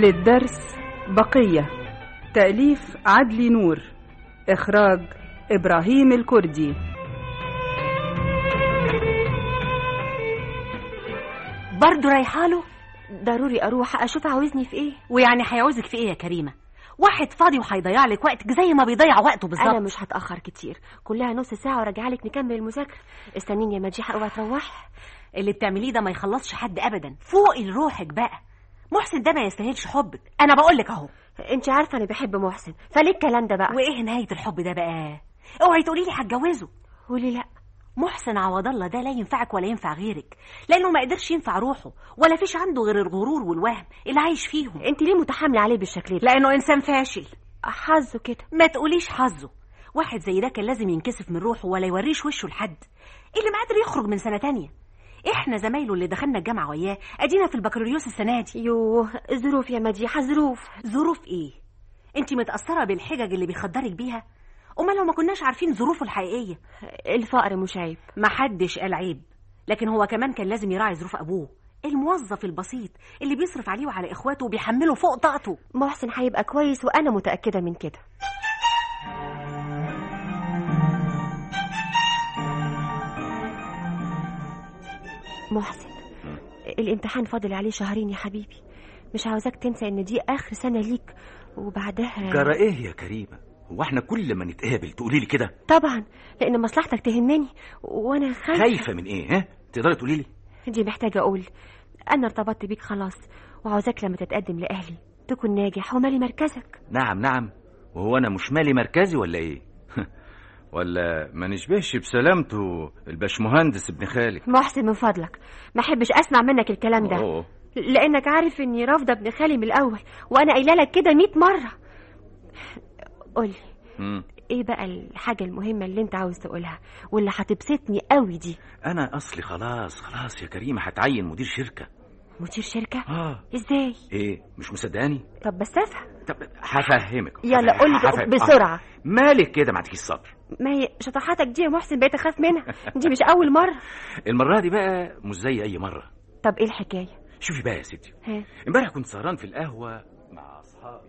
للدرس بقية تأليف عدلي نور إخراج إبراهيم الكردي برضه رايحه له ضروري اروح اشوف عاوزني في ايه ويعني هيعوزك في ايه يا كريمه واحد فاضي وهيضيع لك وقتك زي ما بيضيع وقته بالظبط انا مش هتاخر كتير كلها نص ساعه وراجع لك نكمل المذاكره استنيني يا مديحه اوعى تروحي اللي بتعمليه ده ما يخلصش حد ابدا فوقي لروحك بقى محسن ده ما يستاهلش حبك انا بقول لك اهو انت عارفه انا بحب محسن فليه الكلام ده بقى وايه نهايه الحب ده بقى اوعي تقولي لي هتجوزه قولي لا محسن عوض الله ده لا ينفعك ولا ينفع غيرك لانه ما قدرش ينفع روحه ولا فيش عنده غير الغرور والوهم اللي عايش فيهم انت ليه متحامله عليه بالشكل ده لانه انسان فاشل حظه كده ما تقوليش حظه واحد زي ده كان لازم ينكسف من روحه ولا يوريش وشه لحد اللي ما قادر يخرج من سنه تانية احنا زمايله اللي دخلنا الجامعه وياه ادينا في البكالوريوس السنه دي يوه ظروف يا مديحه ظروف ظروف ايه انت متاثره بالحجج اللي بيخدرك بيها امال لو ما كناش عارفين ظروفه الحقيقيه الفقر مش عيب ما حدش قال عيب لكن هو كمان كان لازم يراعي ظروف ابوه الموظف البسيط اللي بيصرف عليه وعلى اخواته وبيحمله فوق طاقته محسن هيبقى كويس وانا متاكده من كده محسن الامتحان فاضل عليه شهرين يا حبيبي مش عاوزاك تنسى ان دي اخر سنه ليك وبعدها جرى ايه يا كريمه هو احنا كل ما نتقابل تقولي لي كده طبعا لان مصلحتك تهمني وانا خايفه خايفه من ايه ها تقدري تقولي لي دي محتاجه اقول انا ارتبطت بيك خلاص وعاوزاك لما تتقدم لاهلي تكون ناجح ومالي مركزك نعم نعم وهو انا مش مالي مركزي ولا ايه ولا ما نشبهش بسلامته الباشمهندس ابن خالك محسن من فضلك ما احبش اسمع منك الكلام ده أوه. لانك عارف اني رافضه ابن خالي من الاول وانا قايله لك كده 100 مره قولي مم. ايه بقى الحاجه المهمه اللي انت عاوز تقولها واللي هتبسطني قوي دي انا اصلي خلاص خلاص يا كريمه هتعين مدير شركه مدير شركه اه ازاي ايه مش مصدقاني طب بس افهم طب هفهمك يلا قولي هفهم. بسرعه آه. مالك كده ما عندكيش صبر ما هي شطحاتك دي يا محسن بقيت اخاف منها دي مش اول مره المره دي بقى مش زي اي مره طب ايه الحكايه شوفي بقى يا ستي ها امبارح كنت سهران في القهوه مع اصحابي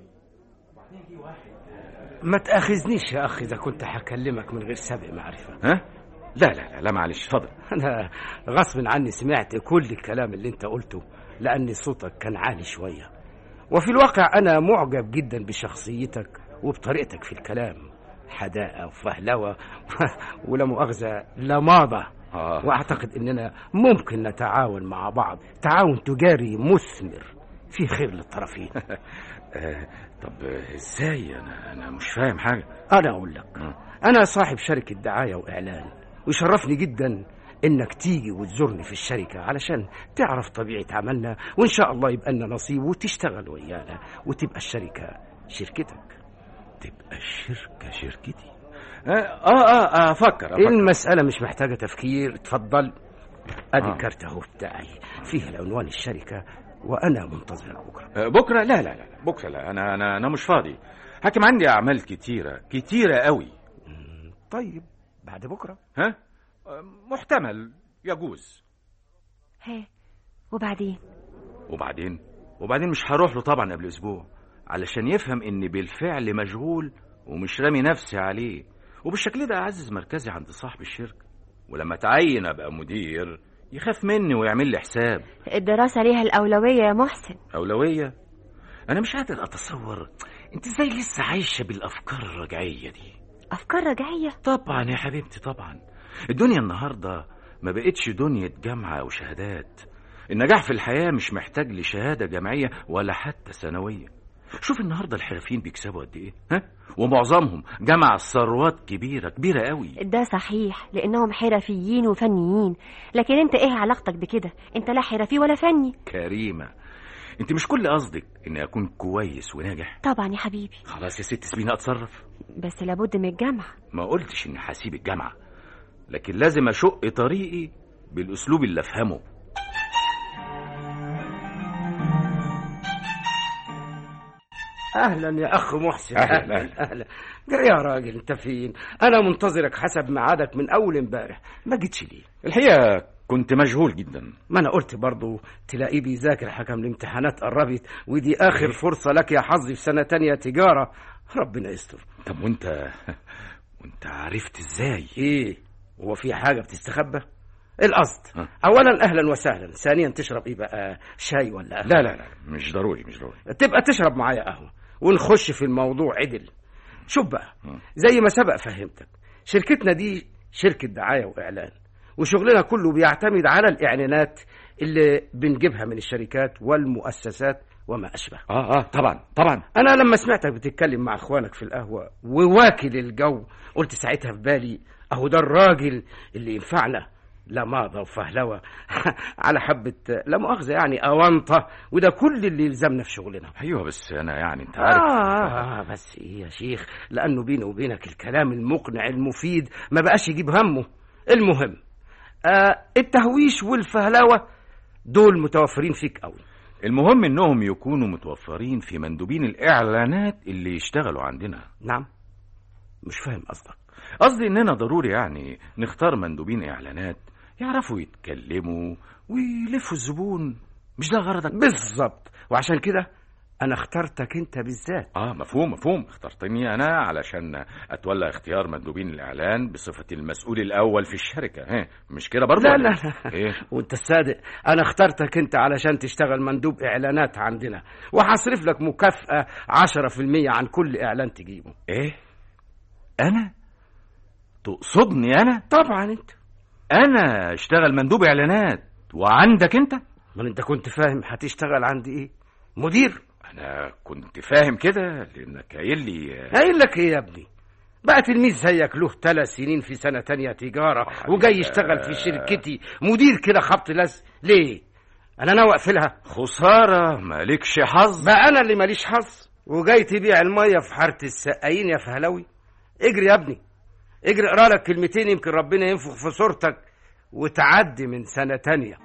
ما تاخذنيش يا اخ اذا كنت هكلمك من غير سابق معرفه ها لا لا لا, لا معلش اتفضل انا غصب عني سمعت كل الكلام اللي انت قلته لان صوتك كان عالي شويه وفي الواقع انا معجب جدا بشخصيتك وبطريقتك في الكلام حداقه وفهلوه ولا مؤاخذه لماضه آه. واعتقد اننا ممكن نتعاون مع بعض تعاون تجاري مثمر في خير للطرفين آه طب آه، ازاي انا انا مش فاهم حاجه انا اقول لك مم. انا صاحب شركه دعايه واعلان ويشرفني جدا انك تيجي وتزورني في الشركه علشان تعرف طبيعه عملنا وان شاء الله يبقى لنا نصيب وتشتغل ويانا وتبقى الشركه شركتك تبقى الشركه شركتي اه اه اه, آه افكر افكر المساله مش محتاجه تفكير اتفضل ادي آه. الكارت اهو بتاعي فيه العنوان الشركه وانا منتظرك بكره آه بكره لا لا لا بكره لا انا انا انا مش فاضي حاكم عندي اعمال كتيره كتيره قوي طيب بعد بكره ها آه، محتمل يجوز ها وبعدين وبعدين وبعدين مش هروح له طبعا قبل اسبوع علشان يفهم اني بالفعل مشغول ومش رامي نفسي عليه وبالشكل ده اعزز مركزي عند صاحب الشركه ولما اتعين ابقى مدير يخاف مني ويعمل لي حساب الدراسه ليها الاولويه يا محسن اولويه انا مش قادر اتصور انت ازاي لسه عايشه بالافكار الرجعيه دي افكار رجعيه طبعا يا حبيبتي طبعا الدنيا النهارده ما بقتش دنيا جامعه او شهادات النجاح في الحياه مش محتاج لشهاده جامعيه ولا حتى ثانويه شوف النهارده الحرفيين بيكسبوا قد ايه ها ومعظمهم جمع ثروات كبيره كبيره قوي ده صحيح لانهم حرفيين وفنيين لكن انت ايه علاقتك بكده انت لا حرفي ولا فني كريمه انت مش كل قصدك اني اكون كويس وناجح طبعا يا حبيبي خلاص يا ست سيبيني اتصرف بس لابد من الجامعه ما قلتش اني هسيب الجامعه لكن لازم اشق طريقي بالاسلوب اللي افهمه اهلا يا اخ محسن أهلاً، اهلا اهلا جري يا راجل انت فين انا منتظرك حسب ميعادك من اول امبارح ما جيتش ليه الحقيقه كنت مشغول جدا ما انا قلت برضه تلاقيه بيذاكر حكم الامتحانات قربت ودي اخر فرصه لك يا حظي في سنه تانية تجاره ربنا يستر طب وانت وانت عرفت ازاي ايه هو في حاجه بتستخبى القصد ها. اولا اهلا وسهلا ثانيا تشرب ايه بقى شاي ولا قهوة؟ لا لا لا مش ضروري مش ضروري تبقى تشرب معايا قهوه ونخش في الموضوع عدل شوف بقى م. زي ما سبق فهمتك شركتنا دي شركه دعايه واعلان وشغلنا كله بيعتمد على الاعلانات اللي بنجيبها من الشركات والمؤسسات وما اشبه اه اه طبعا طبعا انا لما سمعتك بتتكلم مع اخوانك في القهوه وواكل الجو قلت ساعتها في بالي اهو ده الراجل اللي ينفعنا لا ماضى وفهلوة على حبة لا مؤاخذة يعني أونطة وده كل اللي يلزمنا في شغلنا ايوه بس انا يعني انت عارف آه, آه بس إيه يا شيخ لأنه بيني وبينك الكلام المقنع المفيد ما بقاش يجيب همه المهم آه التهويش والفهلوة دول متوفرين فيك قوي المهم انهم يكونوا متوفرين في مندوبين الاعلانات اللي يشتغلوا عندنا نعم مش فاهم قصدك قصدي اننا ضروري يعني نختار مندوبين اعلانات يعرفوا يتكلموا ويلفوا الزبون مش ده غرضك بالظبط وعشان كده انا اخترتك انت بالذات اه مفهوم مفهوم اخترتني انا علشان اتولى اختيار مندوبين الاعلان بصفتي المسؤول الاول في الشركه ها مش كده برضه لا ولا لا إيه؟ لا ايه وانت الصادق انا اخترتك انت علشان تشتغل مندوب اعلانات عندنا وهصرف لك مكافأة 10% عن كل اعلان تجيبه ايه انا تقصدني انا طبعا انت انا اشتغل مندوب اعلانات وعندك انت ما انت كنت فاهم هتشتغل عندي ايه مدير انا كنت فاهم كده لانك قايل لي قايل لك ايه يا ابني بقى تلميذ زيك له ثلاث سنين في سنة تانية تجارة وجاي يشتغل في شركتي مدير كده خبط لزق ليه انا ناوي اقفلها خساره مالكش حظ بقى انا اللي ماليش حظ وجاي تبيع الميه في حاره السقايين يا فهلوي اجري يا ابني اجري اقرا لك كلمتين يمكن ربنا ينفخ في صورتك وتعدي من سنه تانية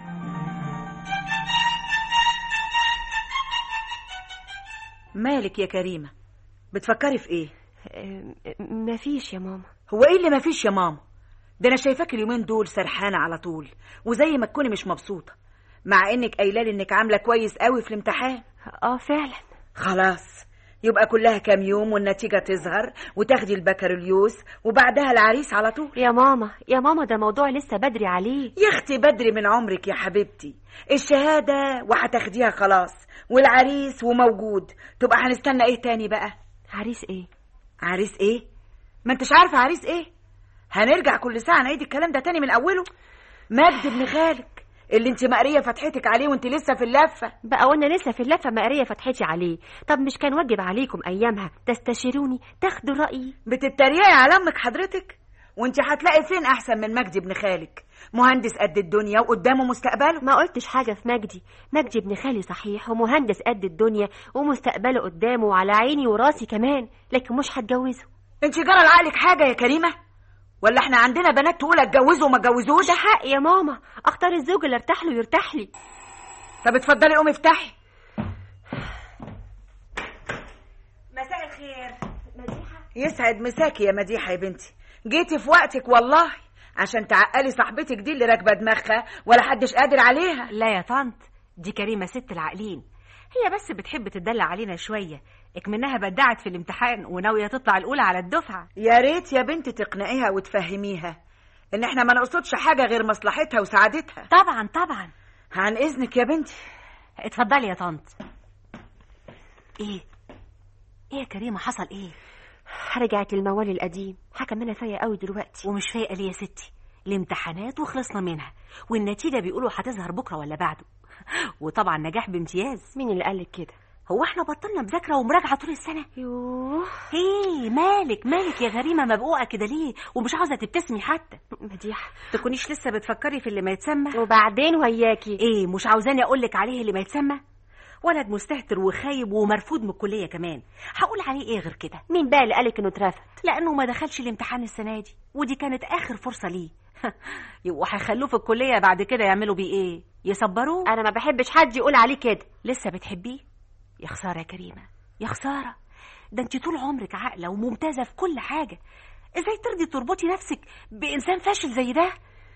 مالك يا كريمة بتفكري في ايه آه، مفيش يا ماما هو ايه اللي مفيش يا ماما ده انا شايفاك اليومين دول سرحانة على طول وزي ما تكوني مش مبسوطة مع انك قايله لي انك عاملة كويس قوي في الامتحان اه فعلا خلاص يبقى كلها كام يوم والنتيجة تظهر وتاخدي البكالوريوس وبعدها العريس على طول يا ماما يا ماما ده موضوع لسه بدري عليه يا اختي بدري من عمرك يا حبيبتي الشهادة وهتاخديها خلاص والعريس وموجود تبقى هنستنى ايه تاني بقى عريس ايه عريس ايه ما انتش عارفه عريس ايه هنرجع كل ساعه نعيد الكلام ده تاني من اوله مجد ابن خالك اللي انت مقريه فتحتك عليه وانت لسه في اللفه بقى وانا لسه في اللفه مقريه فتحتي عليه طب مش كان واجب عليكم ايامها تستشيروني تاخدوا رايي بتتريقي على امك حضرتك وانت هتلاقي فين احسن من مجدي ابن خالك مهندس قد الدنيا وقدامه مستقبله ما قلتش حاجه في مجدي مجدي ابن خالي صحيح ومهندس قد الدنيا ومستقبله قدامه وعلى عيني وراسي كمان لكن مش هتجوزه انت جرى لعقلك حاجه يا كريمه ولا احنا عندنا بنات تقول اتجوزوا وما اتجوزوش ده حق يا ماما اختار الزوج اللي ارتاح له يرتاح لي طب اتفضلي قومي افتحي مساء الخير مديحه يسعد مساكي يا مديحه يا بنتي جيتي في وقتك والله عشان تعقلي صاحبتك دي اللي راكبه دماغها ولا حدش قادر عليها لا يا طنط دي كريمة ست العاقلين هي بس بتحب تدلع علينا شوية اكمنها بدعت في الامتحان وناوية تطلع الأولى على الدفعة يا ريت يا بنتي تقنعيها وتفهميها ان احنا ما نقصدش حاجه غير مصلحتها وسعادتها طبعا طبعا عن اذنك يا بنتي اتفضلي يا طنط ايه ايه يا كريمة حصل ايه رجعت الموال القديم حكم انا فيا قوي دلوقتي ومش فايقة ليه يا ستي الامتحانات وخلصنا منها والنتيجة بيقولوا هتظهر بكرة ولا بعده وطبعا نجاح بامتياز مين اللي قالك كده هو احنا بطلنا مذاكرة ومراجعة طول السنة يوه ايه مالك مالك يا غريمة مبقوقة كده ليه ومش عاوزة تبتسمي حتى مديحه تكونيش لسه بتفكري في اللي ما يتسمى وبعدين وياكي ايه مش عاوزاني اقولك عليه اللي ما يتسمى ولد مستهتر وخايب ومرفوض من الكلية كمان هقول عليه ايه غير كده مين بقى اللي قالك انه اترفض لانه ما دخلش الامتحان السنة دي ودي كانت اخر فرصة ليه يبقوا هيخلوه في الكلية بعد كده يعملوا بيه ايه يصبروه انا ما بحبش حد يقول عليه كده لسه بتحبيه يا خسارة يا كريمة يا خسارة ده انت طول عمرك عاقلة وممتازة في كل حاجة ازاي ترضي تربطي نفسك بإنسان فاشل زي ده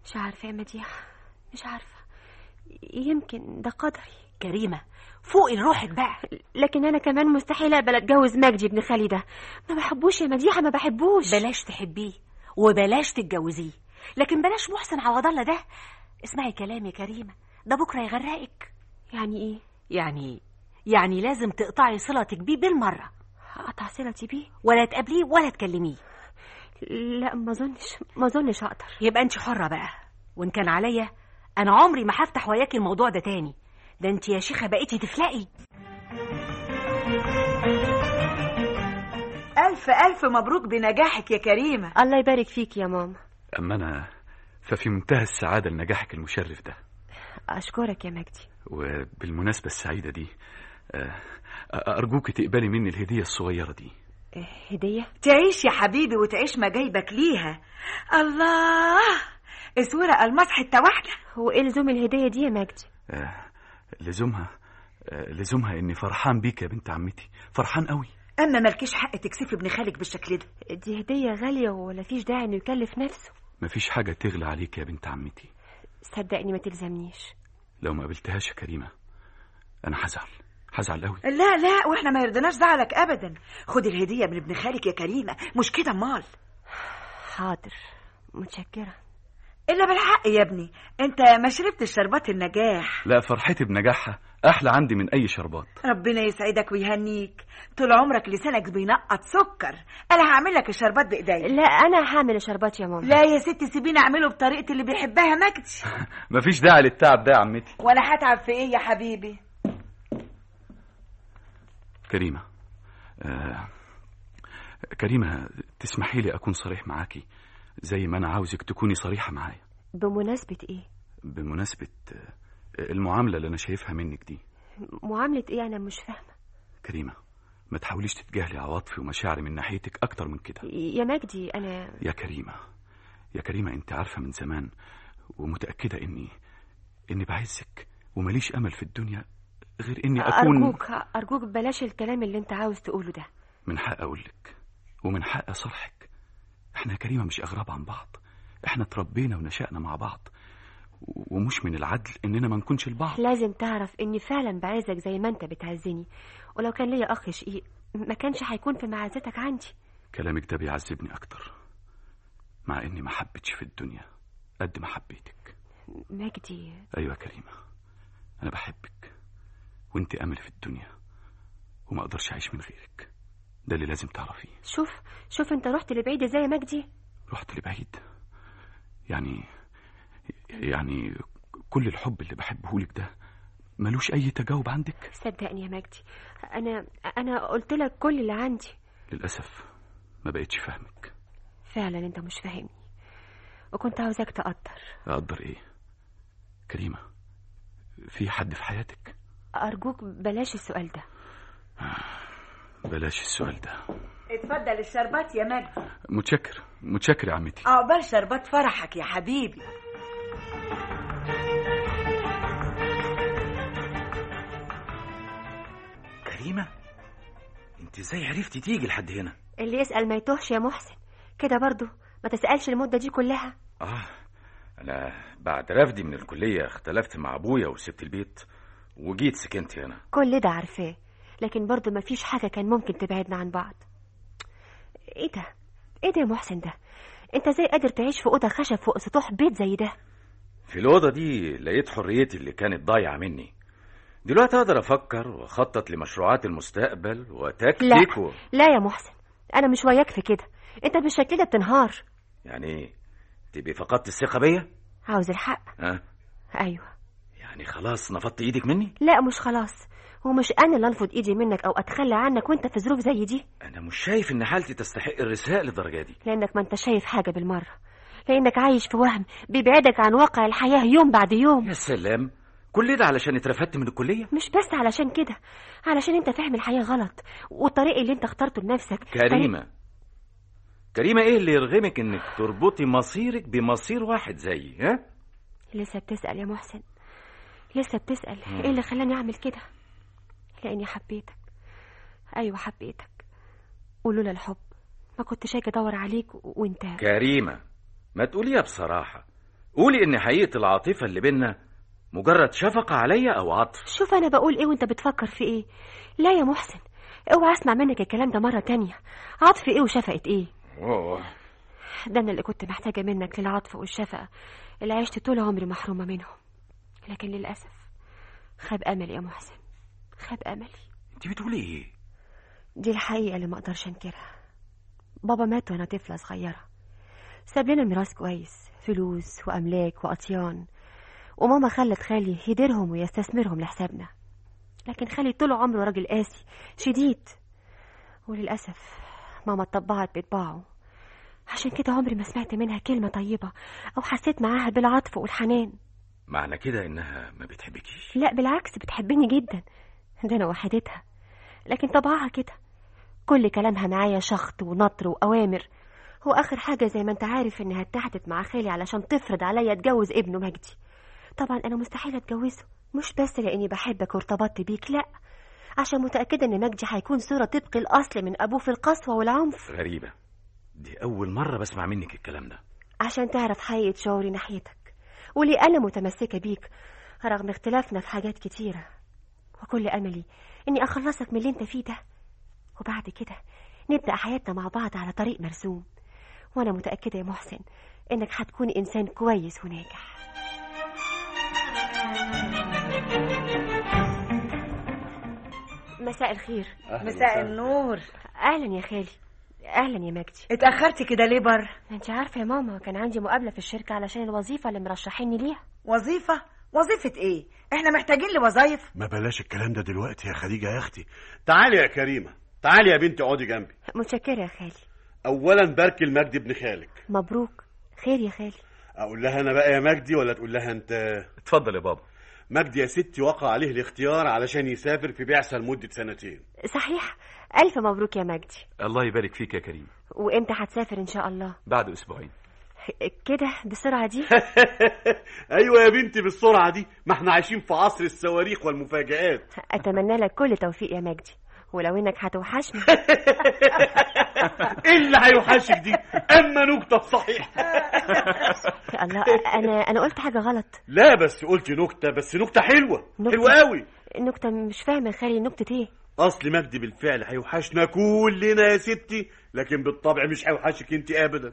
مش عارفة يا مديحة مش عارفة يمكن ده قدري كريمة فوقي لروحك بقى لكن أنا كمان مستحيل أقبل أتجوز مجدي ابن خالي ده ما بحبوش يا مديحة ما بحبوش بلاش تحبيه وبلاش تتجوزيه لكن بلاش محسن عوض الله ده اسمعي كلامي يا كريمة ده بكرة يغرقك يعني إيه يعني يعني لازم تقطعي صلتك بيه بالمرة أقطع صلتي بيه ولا تقابليه ولا تكلميه لا ما أظنش ما أظنش أقدر يبقى انت حرة بقى وان كان عليا انا عمري ما هفتح وياكي الموضوع ده تاني ده انت يا شيخة بقيتي تفلقي ألف ألف مبروك بنجاحك يا كريمة الله يبارك فيك يا ماما أما أنا ففي منتهى السعادة لنجاحك المشرف ده أشكرك يا مجدي وبالمناسبة السعيدة دي آه، أرجوك تقبلي مني الهدية الصغيرة دي إيه، هدية تعيش يا حبيبي وتعيش ما جايبك ليها الله اسورة الماس حتة واحدة هو إيه لزوم الهدية دي يا مجدي آه، لزومها آه، لزومها إني فرحان بيك يا بنت عمتي فرحان قوي أما مالكيش حق تكسفي ابن خالك بالشكل ده دي هدية غالية ولا فيش داعي إنه يكلف نفسه مفيش حاجة تغلى عليك يا بنت عمتي صدقني ما تلزمنيش لو ما قابلتهاش يا كريمة أنا هزعل هزعل قوي لا لا واحنا ما يرضناش زعلك ابدا خدي الهديه من ابن خالك يا كريمه مش كده امال حاضر متشكرة الا بالحق يا ابني انت ما شربتش شربات النجاح لا فرحتي بنجاحها أحلى عندي من أي شربات ربنا يسعدك ويهنيك طول عمرك لسانك بينقط سكر انا هعمل لك الشربات بايديا لا أنا هعمل شربات يا ماما لا يا ستي سيبيني اعمله بطريقتي اللي بيحبها مجدي مفيش داعي للتعب ده يا عمتي وانا هتعب في ايه يا حبيبي كريمة آه كريمة تسمحي لي أكون صريح معاكي زي ما أنا عاوزك تكوني صريحة معايا بمناسبة إيه بمناسبة آه، المعاملة اللي أنا شايفها منك دي معاملة إيه أنا مش فاهمة كريمة ما تحاوليش تتجاهلي عواطفي ومشاعري من ناحيتك أكتر من كده يا مجدي أنا يا كريمة يا كريمة أنت عارفة من زمان ومتأكدة إني إني بعزك ومليش أمل في الدنيا غير إني أكون أرجوك أرجوك بلاش الكلام اللي أنت عاوز تقوله ده من حق أقول لك ومن حق أصرحك إحنا يا كريمة مش أغراب عن بعض إحنا تربينا ونشأنا مع بعض و- ومش من العدل إننا ما نكونش لبعض لازم تعرف إني فعلا بعزك زي ما أنت بتعزني ولو كان ليا أخ شقيق ما كانش هيكون في معزتك عندي كلامك ده بيعذبني أكتر مع إني ما حبيتش في الدنيا قد ما حبيتك مجدي أيوة يا كريمة أنا بحبك وأنت أملي في الدنيا وما أقدرش أعيش من غيرك ده اللي لازم تعرفيه شوف شوف أنت رحت لبعيد إزاي يا مجدي رحت لبعيد يعني يعني كل الحب اللي بحبه لك ده ملوش أي تجاوب عندك صدقني يا مجدي أنا أنا قلت لك كل اللي عندي للأسف ما بقتش فاهمك فعلا أنت مش فاهمني وكنت عاوزاك تقدر أقدر إيه كريمة في حد في حياتك أرجوك بلاش السؤال ده بلاش السؤال ده اتفضل الشربات يا مجدي متشكر متشكر يا عمتي عقبال شربات فرحك يا حبيبي كريمة انت ازاي عرفتي تيجي لحد هنا اللي يسأل ما يتوهش يا محسن كده برضو ما تسألش المدة دي كلها اه انا بعد رفدي من الكلية اختلفت مع ابويا وسبت البيت وجيت سكنت هنا كل ده عارفاه لكن برضو ما فيش حاجة كان ممكن تبعدنا عن بعض ايه ده ايه ده يا محسن ده انت ازاي قادر تعيش في اوضه خشب فوق سطوح بيت زي ده في الأوضة دي لقيت حريتي اللي كانت ضايعة مني دلوقتي أقدر أفكر وأخطط لمشروعات المستقبل لا وتكتيك و... لا يا محسن انا مش وياك في كده انت بالشكل ده بتنهار يعني تبقي فقدت الثقة بيا؟ عاوز الحق ها؟ ايوه يعني خلاص نفضت إيدك مني؟ لا مش خلاص ومش انا اللي انفض ايدي منك او اتخلى عنك وانت في ظروف زي دي أنا مش شايف إن حالتي تستحق الرثاء للدرجة دي لانك ما انت شايف حاجه بالمره لانك عايش في وهم بيبعدك عن واقع الحياه يوم بعد يوم يا سلام كل ده علشان اترفدت من الكلية؟ مش بس علشان كده علشان انت فاهم الحياه غلط والطريق اللي انت اخترته لنفسك طريق- كريمة كريمة إيه اللي يرغمك إنك تربطي مصيرك بمصير واحد زيي ها؟ لسه بتسال يا محسن لسه بتسال ايه اللي خلاني اعمل كده لاني حبيتك ايوه حبيتك ولولا الحب ما كنتش هاجي ادور عليك و- وانت كريمة ما تقوليها بصراحة قولي ان حقيقه العاطفه اللي بينا مجرد شفقه عليا او عطف شوف انا بقول ايه وانت بتفكر في ايه لا يا محسن اوعى اسمع منك الكلام ده مرة تانية عطف ايه وشفقة ايه أوه. ده انا اللي كنت محتاجة منك للعطف والشفقة اللي عشت طول عمري محرومة منهم لكن للأسف خاب أملي يا محسن خاب أملي انت بتقولي ايه دي الحقيقة اللي ما اقدرش انكرها بابا مات وانا طفلة صغيرة ساب لنا ميراث كويس فلوس وأملاك وأطيان وماما خلت خالي يديرهم ويستثمرهم لحسابنا لكن خالي طول عمره راجل قاسي شديد وللأسف ماما اتطبعت بطباعه عشان كده عمري ما سمعت منها كلمة طيبة أو حسيت معاها بالعطف والحنان معنى كده انها ما بتحبكيش لا بالعكس بتحبني جدا ده أنا وحدتها لكن طبعها كده كل كلامها معايا شخط ونطر وأوامر هو آخر حاجة زي ما أنت عارف إنها اتحدت مع خالي علشان تفرض عليا أتجوز ابنه مجدي طبعا أنا مستحيل أتجوزه مش بس لأني بحبك وارتبطت بيك لأ عشان متأكدة إن مجدي هيكون صورة طبق الأصل من أبوه في القسوة والعنف غريبه دي اول مره بسمع منك الكلام ده عشان تعرف حقيقة شعوري ناحيتك وليه أنا متمسكة بيك رغم اختلافنا في حاجات كتيرة وكل أملي إني أخلصك من اللي أنت فيه ده وبعد كده نبدأ حياتنا مع بعض على طريق مرسوم وأنا متأكدة يا محسن إنك هتكون إنسان كويس وناجح مساء الخير مساء النور أهلا يا خالي أهلا يا مجدي اتأخرتي كده ليه بره انت عارفة يا ماما كان عندي مقابلة في الشركة علشان الوظيفة اللي مرشحيني ليها وظيفة وظيفة ايه احنا محتاجين لوظايف ما بلاش الكلام ده دلوقتي يا خديجة يا أختي تعالي يا كريمة تعالي يا بنتي اقعدي جنبي متشكرة يا خالي أولا بارك المجد ابن خالك مبروك خير يا خالي أقول لها أنا بقى يا مجدي ولا تقول لها أنت اتفضل يا بابا مجدي يا ستي وقع عليه الاختيار علشان يسافر في بعثة لمدة سنتين صحيح ألف مبروك يا مجدي الله يبارك فيك يا كريم وإمتى هتسافر إن شاء الله بعد اسبوعين كده بالسرعة دي أيوة يا بنتي بالسرعة دي ما احنا عايشين في عصر الصواريخ والمفاجآت أتمنى لك كل توفيق يا مجدي ولو إنك هتوحشني ايه اللي هيوحشك دي اما نكته صحيح الله أنا أنا قلت حاجة غلط لا بس قلت نكته بس نكته حلوه نكتة؟ حلوه قوي النكتة مش فاهمة يا خالي نكتة إيه اصل مجدي بالفعل هيوحشنا كلنا يا ستي لكن بالطبع مش هيوحشك انت ابدا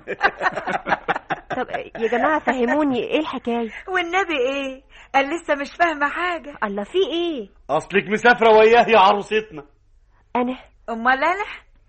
طب يا جماعة فهموني إيه الحكاية والنبي ايه قال لسه مش فاهمة حاجة الله في إيه اصلك مسافره وياه يا عروستنا أنا امال انا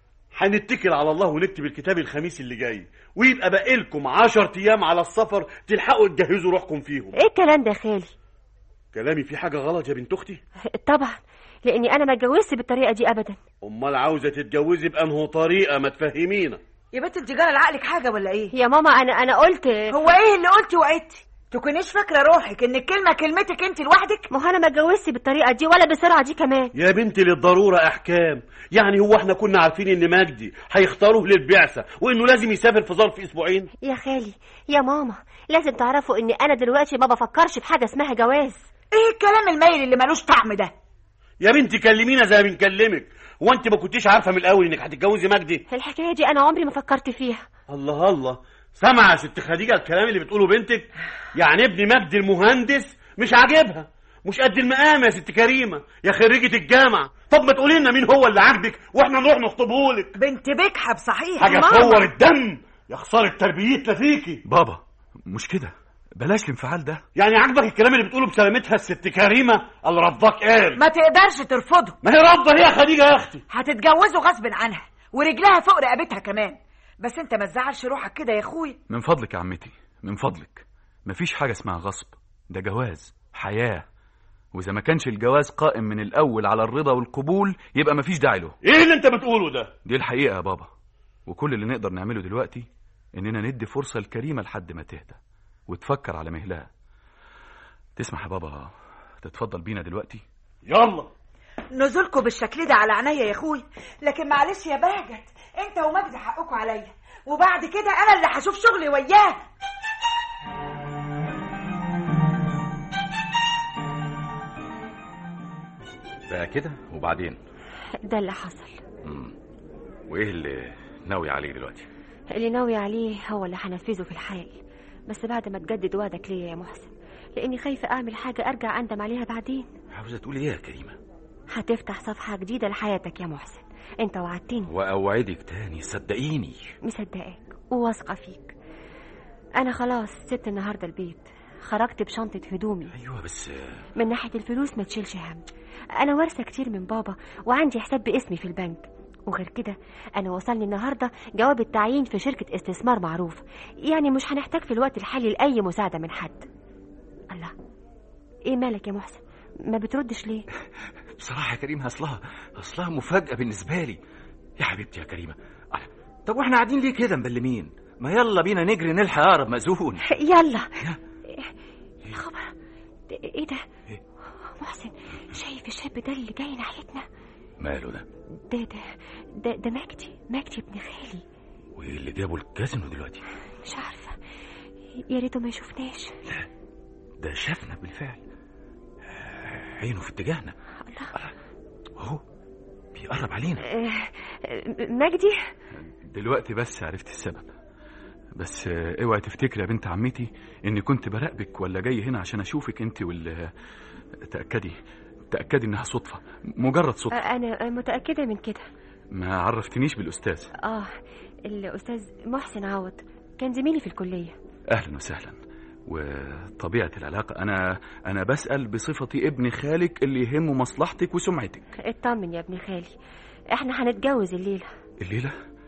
هنتكل على الله ونكتب الكتاب الخميس اللي جاي ويبقى باقي لكم 10 ايام على السفر تلحقوا تجهزوا روحكم فيهم إيه الكلام ده يا خالي كلامي فيه حاجه غلط يا بنت اختي طبعا لأني أنا ما اتجوزت بالطريقة دي أبدا امال عاوزه تتجوزي بانه طريقه ما تفهمينا يا بنت انت جرى لعقلك حاجة ولا ايه يا ماما أنا أنا قلت هو ايه اللي قلتي وعدتي تكونيش فاكرة روحك ان الكلمة كلمتك انت لوحدك ما هو أنا ما اتجوزت بالطريقة دي ولا بالسرعة دي كمان يا بنتي للضرورة أحكام يعني هو احنا كنا عارفين إن مجدي هيختاروه للبعثة وإنه لازم يسافر في ظرف أسبوعين يا خالي يا ماما لازم تعرفوا إن أنا دلوقتي ما بفكرش في حاجة اسمها جواز ايه الكلام المايل اللي ملوش طعم ده يا بنتي كلمينا زي ما بنكلمك هو أنت ما كنتيش عارفة من الأول إنك هتتجوزي مجدي الحكاية دي أنا عمري ما فكرت فيها الله الله سامعة يا ست خديجة الكلام اللي بتقوله بنتك يعني ابن مجدي المهندس مش عاجبها مش قد المقام يا ست كريمة يا خريجة الجامعة طب ما تقولي لنا مين هو اللي عاجبك واحنا نروح نخطبهولك بنت بكحب صحيح حاجة ماما. تفور الدم يا خسارة تربيتنا فيكي بابا مش كده بلاش الانفعال ده يعني عاجبك الكلام اللي بتقوله بسلامتها الست كريمة اللي رضاك قال ما تقدرش ترفضه ما هي رافضة هي يا خديجة يا أختي هتتجوزه غصب عنها ورجلها فوق رقبتها كمان بس انت ما تزعلش روحك كده يا اخويا من فضلك يا عمتي من فضلك مفيش حاجة اسمها غصب ده جواز حياة وإذا ما كانش الجواز قائم من الأول على الرضا والقبول يبقى مفيش داعي له إيه اللي أنت بتقوله ده دي الحقيقة يا بابا وكل اللي نقدر نعمله دلوقتي إننا ندي فرصة لكريمة لحد ما تهدى وتفكر على مهلها تسمح يا بابا تتفضل بينا دلوقتي يلا نزولكوا بالشكل ده على عينيا يا اخويا لكن معلش يا بهجت انت ومجدي حقكوا عليا وبعد كده انا اللي هشوف شغلي وياه بقى كده وبعدين ده اللي حصل مم. وايه اللي ناوي عليه دلوقتي اللي ناوي عليه هو اللي هنفذه في الحال بس بعد ما تجدد وعدك ليا يا محسن لاني خايفه اعمل حاجه ارجع اندم عليها بعدين عاوزة تقولي ايه يا كريمة هتفتح صفحه جديده لحياتك يا محسن انت وعدتني واوعدك تاني صدقيني مصدقاك وواثقه فيك انا خلاص سبت النهارده البيت خرجت بشنطه هدومي ايوه بس من ناحيه الفلوس ما تشيلش هم انا وارثه كتير من بابا وعندي حساب باسمي في البنك وغير كده انا وصلني النهارده جواب التعيين في شركه استثمار معروف يعني مش هنحتاج في الوقت الحالي لاي مساعده من حد الله ايه مالك يا محسن ما بتردش ليه بصراحة يا كريمة أصلها أصلها مفاجأة بالنسبة لي يا حبيبتي يا كريمة أه، طب واحنا قاعدين ليه كده مبلمين ما يلا بينا نجري نلحق أقرب مأذون يلا يا. يا خبر ده- ايه ده إيه؟ محسن شايف الشاب ده اللي جاي ناحيتنا ماله ده ده ده ده, ده مجدي مجدي ابن خالي وايه اللي جابه الكازينو دلوقتي مش عارفه يا ريته ما يشوفناش ده شافنا بالفعل آه، عينه في اتجاهنا الله اهو بيقرب علينا آه، آه، مجدي دلوقتي بس عرفت السبب بس آه، اوعي تفتكري يا بنت عمتي اني كنت براقبك ولا جاي هنا عشان اشوفك انت وال تاكدي تاكدي انها صدفه مجرد آه، صدفه انا متاكده من كده ما عرفتنيش بالاستاذ اه الاستاذ محسن عوض كان زميلي في الكليه اهلا وسهلا وطبيعه العلاقه انا انا بسال بصفتي ابن خالك اللي يهمه مصلحتك وسمعتك اطمن يا ابن خالي احنا هنتجوز الليله الليله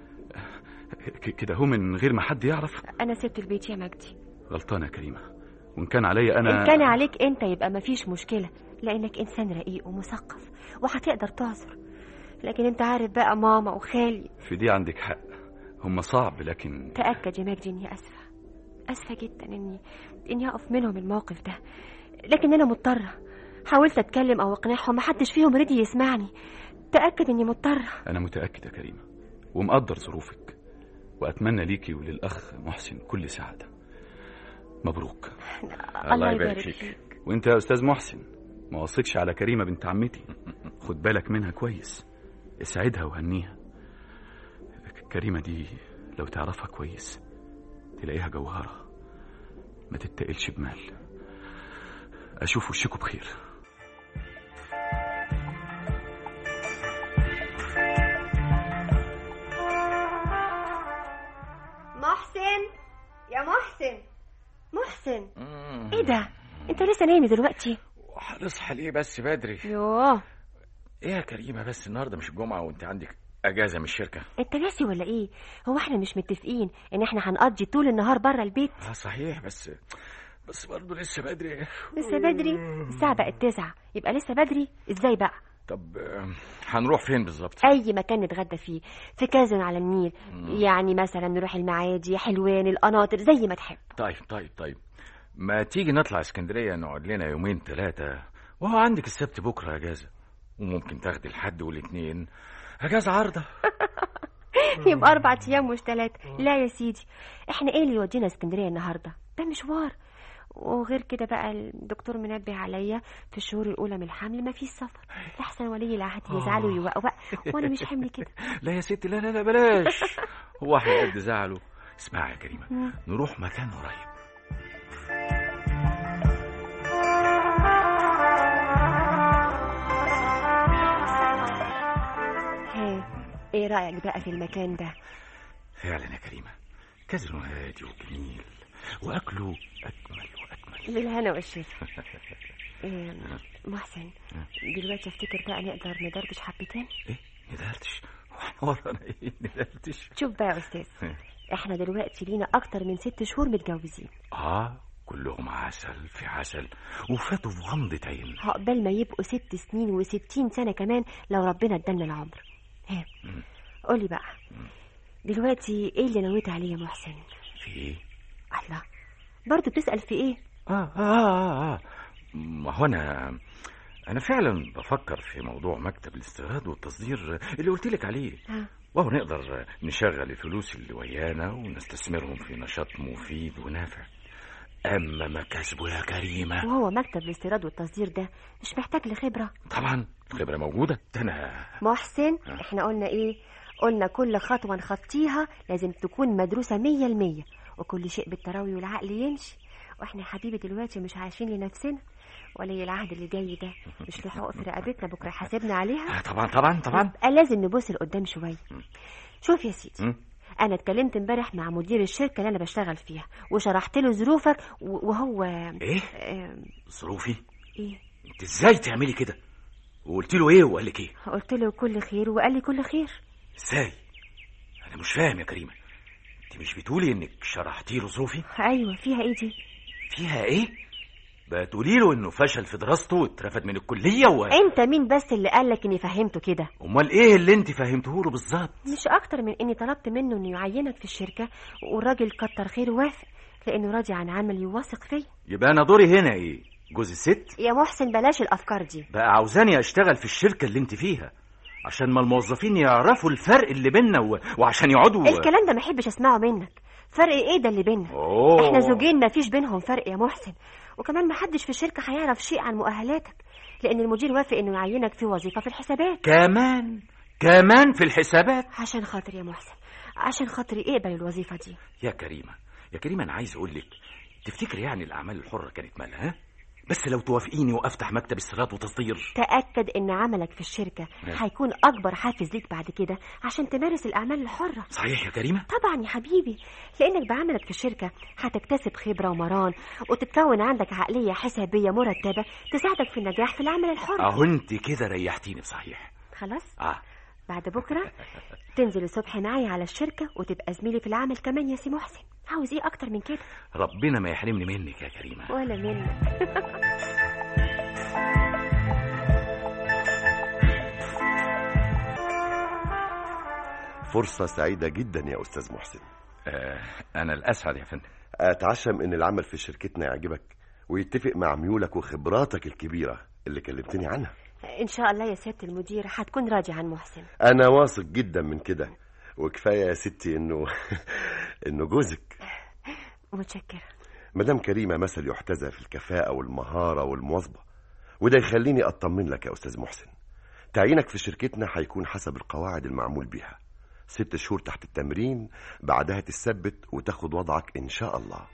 ك- كده هو من غير ما حد يعرف انا سبت البيت يا مجدي غلطانه يا كريمه وان كان عليا انا ان كان عليك انت يبقى مفيش مشكله لانك انسان رقيق ومثقف وهتقدر تعذر لكن انت عارف بقى ماما وخالي في دي عندك حق هم صعب لكن تاكد يا مجدي اني اسفه اسفه جدا اني اني اقف منهم الموقف ده لكن انا مضطره حاولت اتكلم او اقنعهم محدش فيهم رضي يسمعني تاكد اني مضطره انا متاكد يا كريمه ومقدر ظروفك واتمنى ليكي وللاخ محسن كل سعاده مبروك الله يبارك فيك وانت يا استاذ محسن ما وصيتش على كريمه بنت عمتي خد بالك منها كويس اسعدها وهنيها كريمه دي لو تعرفها كويس تلاقيها جوهره ما تتقلش بمال اشوف وشكوا بخير محسن يا محسن محسن ايه ده انت لسه نايم دلوقتي هنصحى ليه بس بدري يوه ايه يا كريمة بس النهاردة مش الجمعة وانت عندك اجازة من الشركة انت ناسي ولا ايه هو احنا مش متفقين ان احنا هنقضي طول النهار بره البيت اه صحيح بس بس برضه لسه بدري لسه بدري الساعه بقت تسعة يبقى لسه بدري ازاي بقى طب آه، هنروح فين بالظبط اي مكان نتغدى فيه في كازن على النيل يعني مثلا نروح المعادي حلوان القناطر زي ما تحب طيب طيب طيب ما تيجي نطلع اسكندرية نقعد لنا يومين ثلاثة وهو عندك السبت بكرة اجازة وممكن تاخدي الحد والاثنين اجازة عارضة يبقى اربع ايام مش ثلاثه لا يا سيدي احنا ايه اللي يودينا اسكندريه النهارده ده مشوار وغير كده بقى الدكتور منبه عليا في الشهور الاولى من الحمل ما فيش سفر احسن ولي العهد يزعل ويوقوق وانا مش حمل كده لا يا ستي لا لا لا بلاش هو هيقد زعله اسمعي يا كريمة مم. نروح مكان قريب ها ايه رايك بقى في المكان ده فعلا يا كريمة كازينو هادي وجميل وأكله أجمل وأجمل بالهنا والشفا إيه، محسن دلوقتي افتكر بقى نقدر ندردش حبتين إيه ندردش واحنا ورانا إيه ندردش شوف بقى يا استاذ احنا دلوقتي لينا اكتر من ست شهور متجوزين آه كلهم عسل في عسل وفاتوا في غمضة عين عقبال ما يبقوا ست سنين وستين سنة كمان لو ربنا ادالنا العمر ها قولي بقى دلوقتي ايه اللي نويت عليه يا محسن في إيه؟ الله برضه بتسأل في ايه آه آه آه, آه. ما هو أنا أنا فعلا بفكر في موضوع مكتب الاستيراد والتصدير اللي قلت لك عليه ها وهو نقدر نشغل الفلوس اللي ويانا ونستثمرهم في نشاط مفيد ونافع أما مكاسبه يا كريمة وهو مكتب الاستيراد والتصدير ده مش محتاج لخبرة طبعا الخبرة موجودة ده أنا محسن احنا قلنا ايه قلنا كل خطوة نخطيها لازم تكون مدروسة مية المية وكل شيء بالتراوي والعقل يمشي واحنا يا حبيبي دلوقتي مش عايشين لنفسنا ولي العهد اللي جاي ده مش له حقوق في رقبتنا بكره حاسبنا عليها آه طبعا طبعا طبعا يبقى لازم نبص لقدام شويه شوف يا سيدي مم. انا اتكلمت امبارح مع مدير الشركه اللي انا بشتغل فيها وشرحت له ظروفك و- وهو ايه آه، ظروفي ايه انت ازاي تعملي كده وقلت له ايه وقال لك ايه قلت له كل خير وقال لي كل خير ازاي انا مش فاهم يا كريمه انت مش بتقولي انك شرحتي له ظروفي ايوه فيها ايه دي فيها ايه بقى تقولي له انه فشل في دراسته واترفد من الكليه و... انت مين بس اللي قالك اني فهمته كده امال ايه اللي انت فهمته له بالظبط مش اكتر من اني طلبت منه انه يعينك في الشركه والراجل كتر خير وافق لانه راضي عن عملي وواثق فيا يبقى انا دوري هنا ايه جوز الست يا محسن بلاش الافكار دي بقى عاوزاني اشتغل في الشركه اللي انت فيها عشان ما الموظفين يعرفوا الفرق اللي بينا و... وعشان يقعدوا الكلام ده ما احبش اسمعه منك فرق ايه ده اللي بينا أوه. احنا زوجين ما فيش بينهم فرق يا محسن وكمان ما حدش في الشركه هيعرف شيء عن مؤهلاتك لان المدير وافق انه يعينك في وظيفه في الحسابات كمان كمان في الحسابات عشان خاطر يا محسن عشان خاطري اقبل الوظيفه دي يا كريمه يا كريمه انا عايز اقول لك تفتكري يعني الاعمال الحره كانت مالها ها بس لو توافقيني وافتح مكتب استيراد وتصدير تأكد إن عملك في الشركة نعم. هيكون أكبر حافز ليك بعد كده عشان تمارس الأعمال الحرة صحيح يا كريمه طبعا يا حبيبي لأنك بعملك في الشركة هتكتسب خبرة ومران وتتكون عندك عقلية حسابية مرتبة تساعدك في النجاح في العمل الحر اهو انت كده ريحتيني بصحيح خلاص اه بعد بكرة تنزل الصبح معايا على الشركة وتبقى زميلي في العمل كمان يا سي محسن عاوز ايه أكتر من كده ربنا ما يحرمني منك يا كريمه ولا منك فرصة سعيدة جدا يا أستاذ محسن آه انا الاسعد يا فندم أتعشم إن العمل في شركتنا يعجبك ويتفق مع ميولك وخبراتك الكبيرة اللي كلمتني عنها إن شاء الله يا سيادة المدير هتكون راضي عن محسن أنا واثق جدا من كده وكفاية يا ستي إنه إنه جوزك متشكرة مدام كريمة مثل يحتذى في الكفاءة والمهارة والمواظبة وده يخليني أطمن لك يا أستاذ محسن تعيينك في شركتنا هيكون حسب القواعد المعمول بيها ست شهور تحت التمرين بعدها تثبت وتاخد وضعك إن شاء الله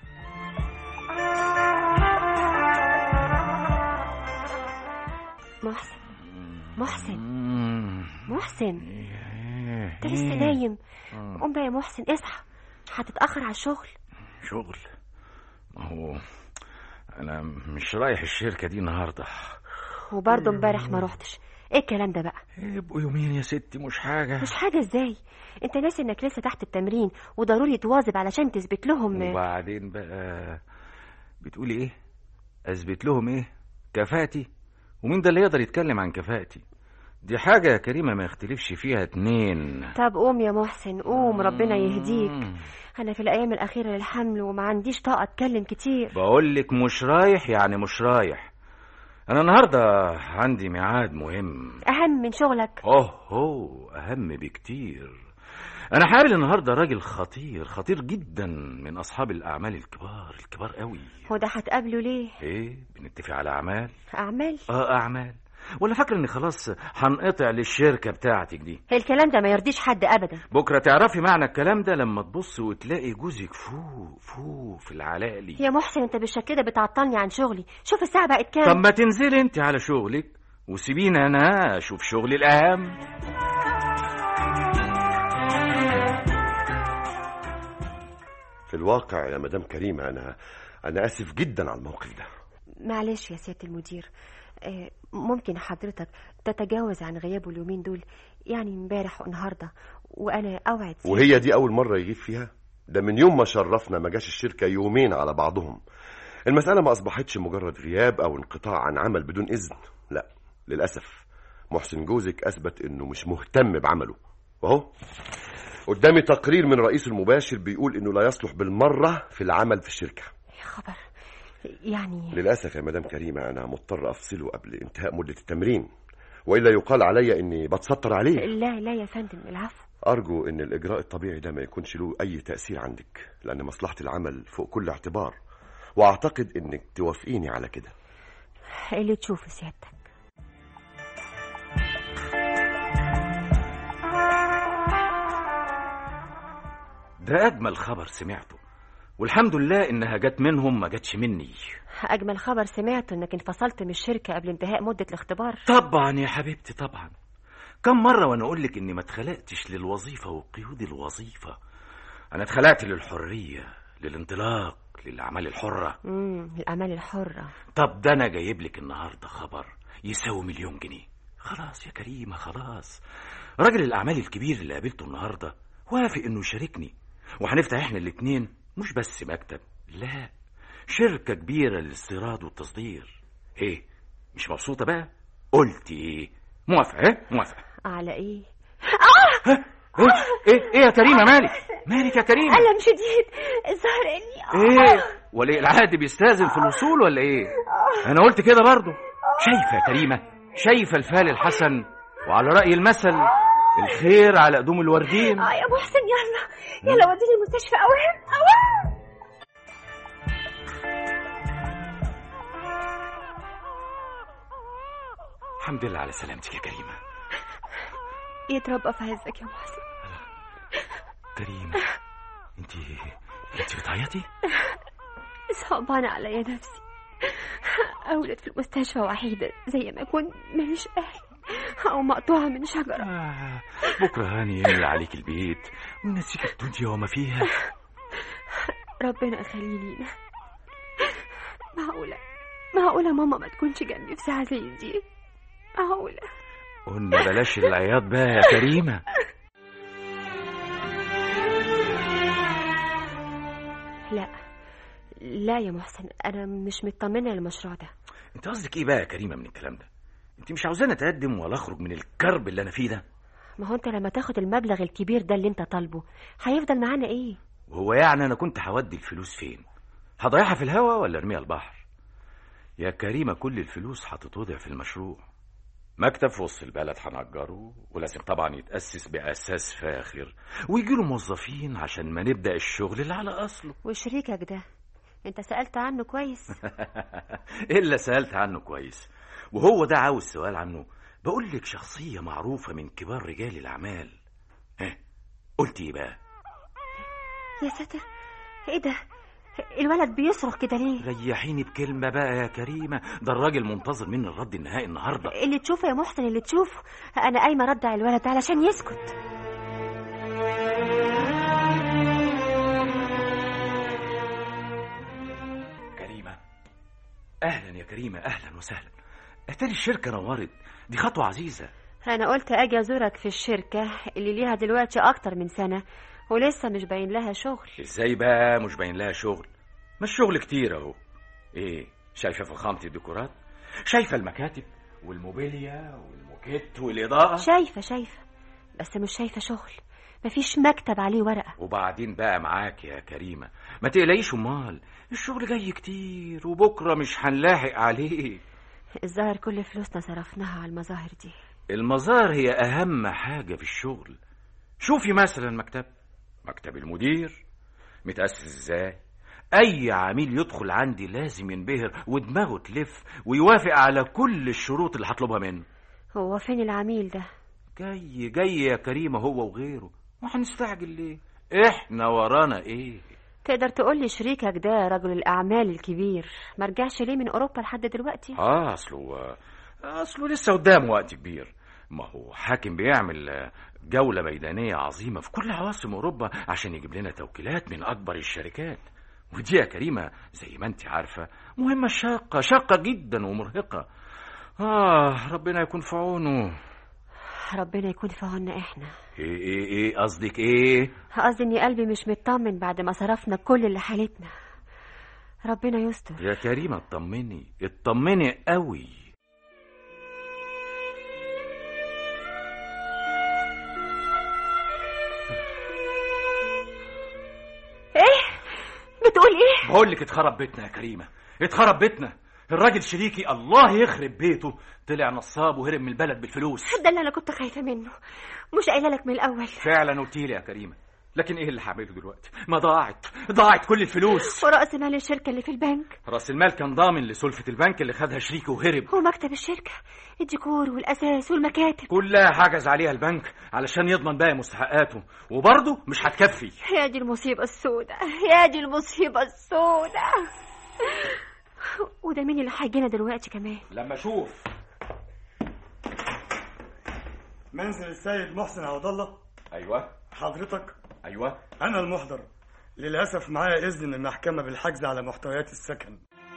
محسن محسن مم. محسن إيه، انت لسه إيه. نايم قوم بقى يا محسن اصحى هتتأخر على الشغل شغل ما هو انا مش رايح الشركه دي النهارده وبرضه امبارح ما روحتش ايه الكلام ده بقى يبقوا يومين يا ستي مش حاجه مش حاجة ازاي انت ناسي انك لسه تحت التمرين وضروري تواظب علشان تثبت لهم وبعدين بقى بتقولي ايه اثبت لهم ايه كفاءتي ومين ده اللي يقدر يتكلم عن كفاءتي دي حاجة يا كريمة ما يختلفش فيها اتنين طب قوم يا محسن قوم ربنا يهديك مم. انا في الايام الاخيرة للحمل وما عنديش طاقة اتكلم كتير بقولك مش رايح يعني مش رايح انا النهاردة عندي ميعاد مهم اهم من شغلك اوه هو اهم بكتير انا حامل النهارده راجل خطير خطير جدا من اصحاب الاعمال الكبار الكبار قوي هو ده هتقابله ليه ايه بنتفق على اعمال اعمال اه اعمال ولا فاكر اني خلاص هنقطع للشركه بتاعتك دي الكلام ده ما يرضيش حد ابدا بكره تعرفي معنى الكلام ده لما تبص وتلاقي جوزك فوق فوق في العلالي يا محسن انت بالشكل كده بتعطلني عن شغلي شوف الساعة بقت طب كام ما تنزلي انت على شغلك وسيبيني انا اشوف شغلي الاهم في الواقع يا مدام كريمة أنا أنا آسف جدا على الموقف ده معلش يا سيادة المدير آه، ممكن حضرتك تتجاوز عن غيابه اليومين دول يعني امبارح والنهارده وانا اوعد سيادة- وهي دي أول مرة يغيب فيها ده من يوم ما شرفنا ما جاش الشركة يومين على بعضهم المسألة ما أصبحتش مجرد غياب أو انقطاع عن عمل بدون إذن لا للأسف محسن جوزك أثبت إنه مش مهتم بعمله وأهو قدامي تقرير من رئيس المباشر بيقول إنه لا يصلح بالمرة في العمل في الشركة يا خبر يعني للأسف يا مدام كريمة أنا مضطر أفصله قبل انتهاء مدة التمرين وإلا يقال علي إني بتستر عليه لا لا يا فندم العفو أرجو إن الإجراء الطبيعي ده ما يكونش له أي تأثير عندك لأن مصلحة العمل فوق كل اعتبار وأعتقد إنك توافقيني على كده اللي تشوفه سيادتك ده اجمل خبر سمعته والحمد لله انها جت منهم ما جاتش مني اجمل خبر سمعته انك انفصلت من الشركه قبل انتهاء مده الاختبار طبعا يا حبيبتي طبعا كم مرة وأنا أقول لك إني ما اتخلقتش للوظيفة وقيود الوظيفة أنا اتخلقت للحرية للانطلاق للأعمال الحرة امم الاعمال الحره طب ده أنا جايب لك النهاردة خبر يساوي مليون جنيه خلاص يا كريمة خلاص راجل الأعمال الكبير اللي قابلته النهاردة وافق إنه يشاركني وهنفتح إحنا الاتنين مش بس مكتب لا شركة كبيرة للاستيراد والتصدير إيه مش مبسوطة بقى قلت إيه موافقة إيه موافقة على ايه ايه ايه ايه يا كريمه مالك مالك يا كريمه الم شديد الظاهر اني ايه ولي العهد بيستاذن في الوصول ولا ايه انا قلت كده برضه شايفه يا كريمه شايفه الفال الحسن وعلى راي المثل الخير على قدوم الوردين اه يا محسن يلا يلا وديني المستشفى اوام اوام الحمد لله على سلامتك يا كريمه يتربى في عزك يا محسن كريمه انت انت بتعيطي صعبانة عليا نفسي أولد في المستشفى وحيدة زي ما أكون ماليش أهل أو مقطوعة من شجرة آه بكره هاني يملى عليك البيت ونسيك الدنيا وما فيها ربنا يخليه لينا معقولة معقولة ماما ما تكونش جنبي في ساعة زي دي معقولة قلنا بلاش العياط بقى يا كريمه لا لا يا محسن أنا مش مطمنة للمشروع ده انت قصدك ايه بقى يا كريمه من الكلام ده انت مش عاوزاني اتقدم ولا اخرج من الكرب اللي انا فيه ده ما هو أنت لما تاخد المبلغ الكبير ده اللي أنت طالبه هيفضل معانا إيه وهو يعني انا كنت هودي الفلوس فين هضيعها في الهوا ولا ارميها البحر يا كريمه كل الفلوس هتتوضع في المشروع مكتب في وسط البلد هنأجره ولازم طبعا يتأسس بأساس فاخر ويجي له موظفين عشان ما نبدأ الشغل اللي على أصله وشريكك ده أنت سألت عنه كويس إلا سألت عنه كويس وهو ده عاوز سؤال عنه بقول لك شخصية معروفة من كبار رجال الأعمال ها قلت إيه بقى يا ساتر إيه ده الولد بيصرخ كده ليه ريحيني بكلمة بقى يا كريمة ده الراجل منتظر مني الرد النهائي النهاردة اللي تشوفه يا محسن اللي تشوفه أنا قايمة ردع الولد علشان يسكت كريمة أهلا يا كريمة أهلا وسهلا أتاري الشركة نورت دي خطوة عزيزة أنا قلت أجي أزورك في الشركة اللي ليها دلوقتي أكتر من سنة ولسه مش باين لها شغل ازاي بقى مش باين لها شغل ما الشغل كتير اهو ايه شايفه فخامه الديكورات شايفه المكاتب والموبيليا والموكيت والاضاءه شايفة شايفة بس مش شايفة شغل مفيش مكتب عليه ورقة وبعدين بقى معاك يا كريمه ما تقلقيش امال الشغل جاي كتير وبكره مش هنلاحق عليه الظاهر كل فلوسنا صرفناها على المظاهر دي المظاهر هي اهم حاجه في الشغل شوفي مثلا مكتب مكتب المدير متأسس ازاي اي عميل يدخل عندي لازم ينبهر ودماغه تلف ويوافق على كل الشروط اللي هطلبها منه هو فين العميل ده جاي جاي يا كريمه هو وغيره وهنستعجل ليه احنا ورانا ايه تقدر تقول لي شريكك ده رجل الأعمال الكبير ما رجعش ليه من أوروبا لحد دلوقتي اه اصله اصله لسه قدامه وقت كبير ما هو حاكم بيعمل جولة ميدانية عظيمة في كل عواصم أوروبا عشان يجيب لنا توكيلات من أكبر الشركات ودي يا كريمة زي ما أنت عارفة مهمة شاقة شاقة جدا ومرهقة آه ربنا يكون في عونه ربنا يكون في عنا احنا إيه إيه إيه قصدك إيه؟ قصدي اني قلبي مش مطمن بعد ما صرفنا كل اللي حالتنا ربنا يستر يا كريمة اطمني اطمني قوي ايه بتقول ايه بقول لك اتخرب بيتنا يا كريمة اتخرب بيتنا الراجل شريكي الله يخرب بيته طلع نصاب وهرب من البلد بالفلوس ده اللي انا كنت خايفه منه مش قايله لك من الاول فعلا قلت لي يا كريمة لكن ايه اللي هعمله دلوقتي ما ضاعت ضاعت كل الفلوس ورأس مال الشركة اللي في البنك راس المال كان ضامن لسلفة البنك اللي خدها شريكه وهرب ومكتب الشركة الديكور والأساس والمكاتب كلها حجز عليها البنك علشان يضمن باقي مستحقاته وبرضه مش هتكفي يا دي المصيبة السوداء يا دي المصيبة السوداء وده مين اللي هيجينا دلوقتي كمان لما اشوف منزل السيد محسن عبد الله ايوه حضرتك ايوه انا المحضر للاسف معايا اذن من المحكمه بالحجز على محتويات السكن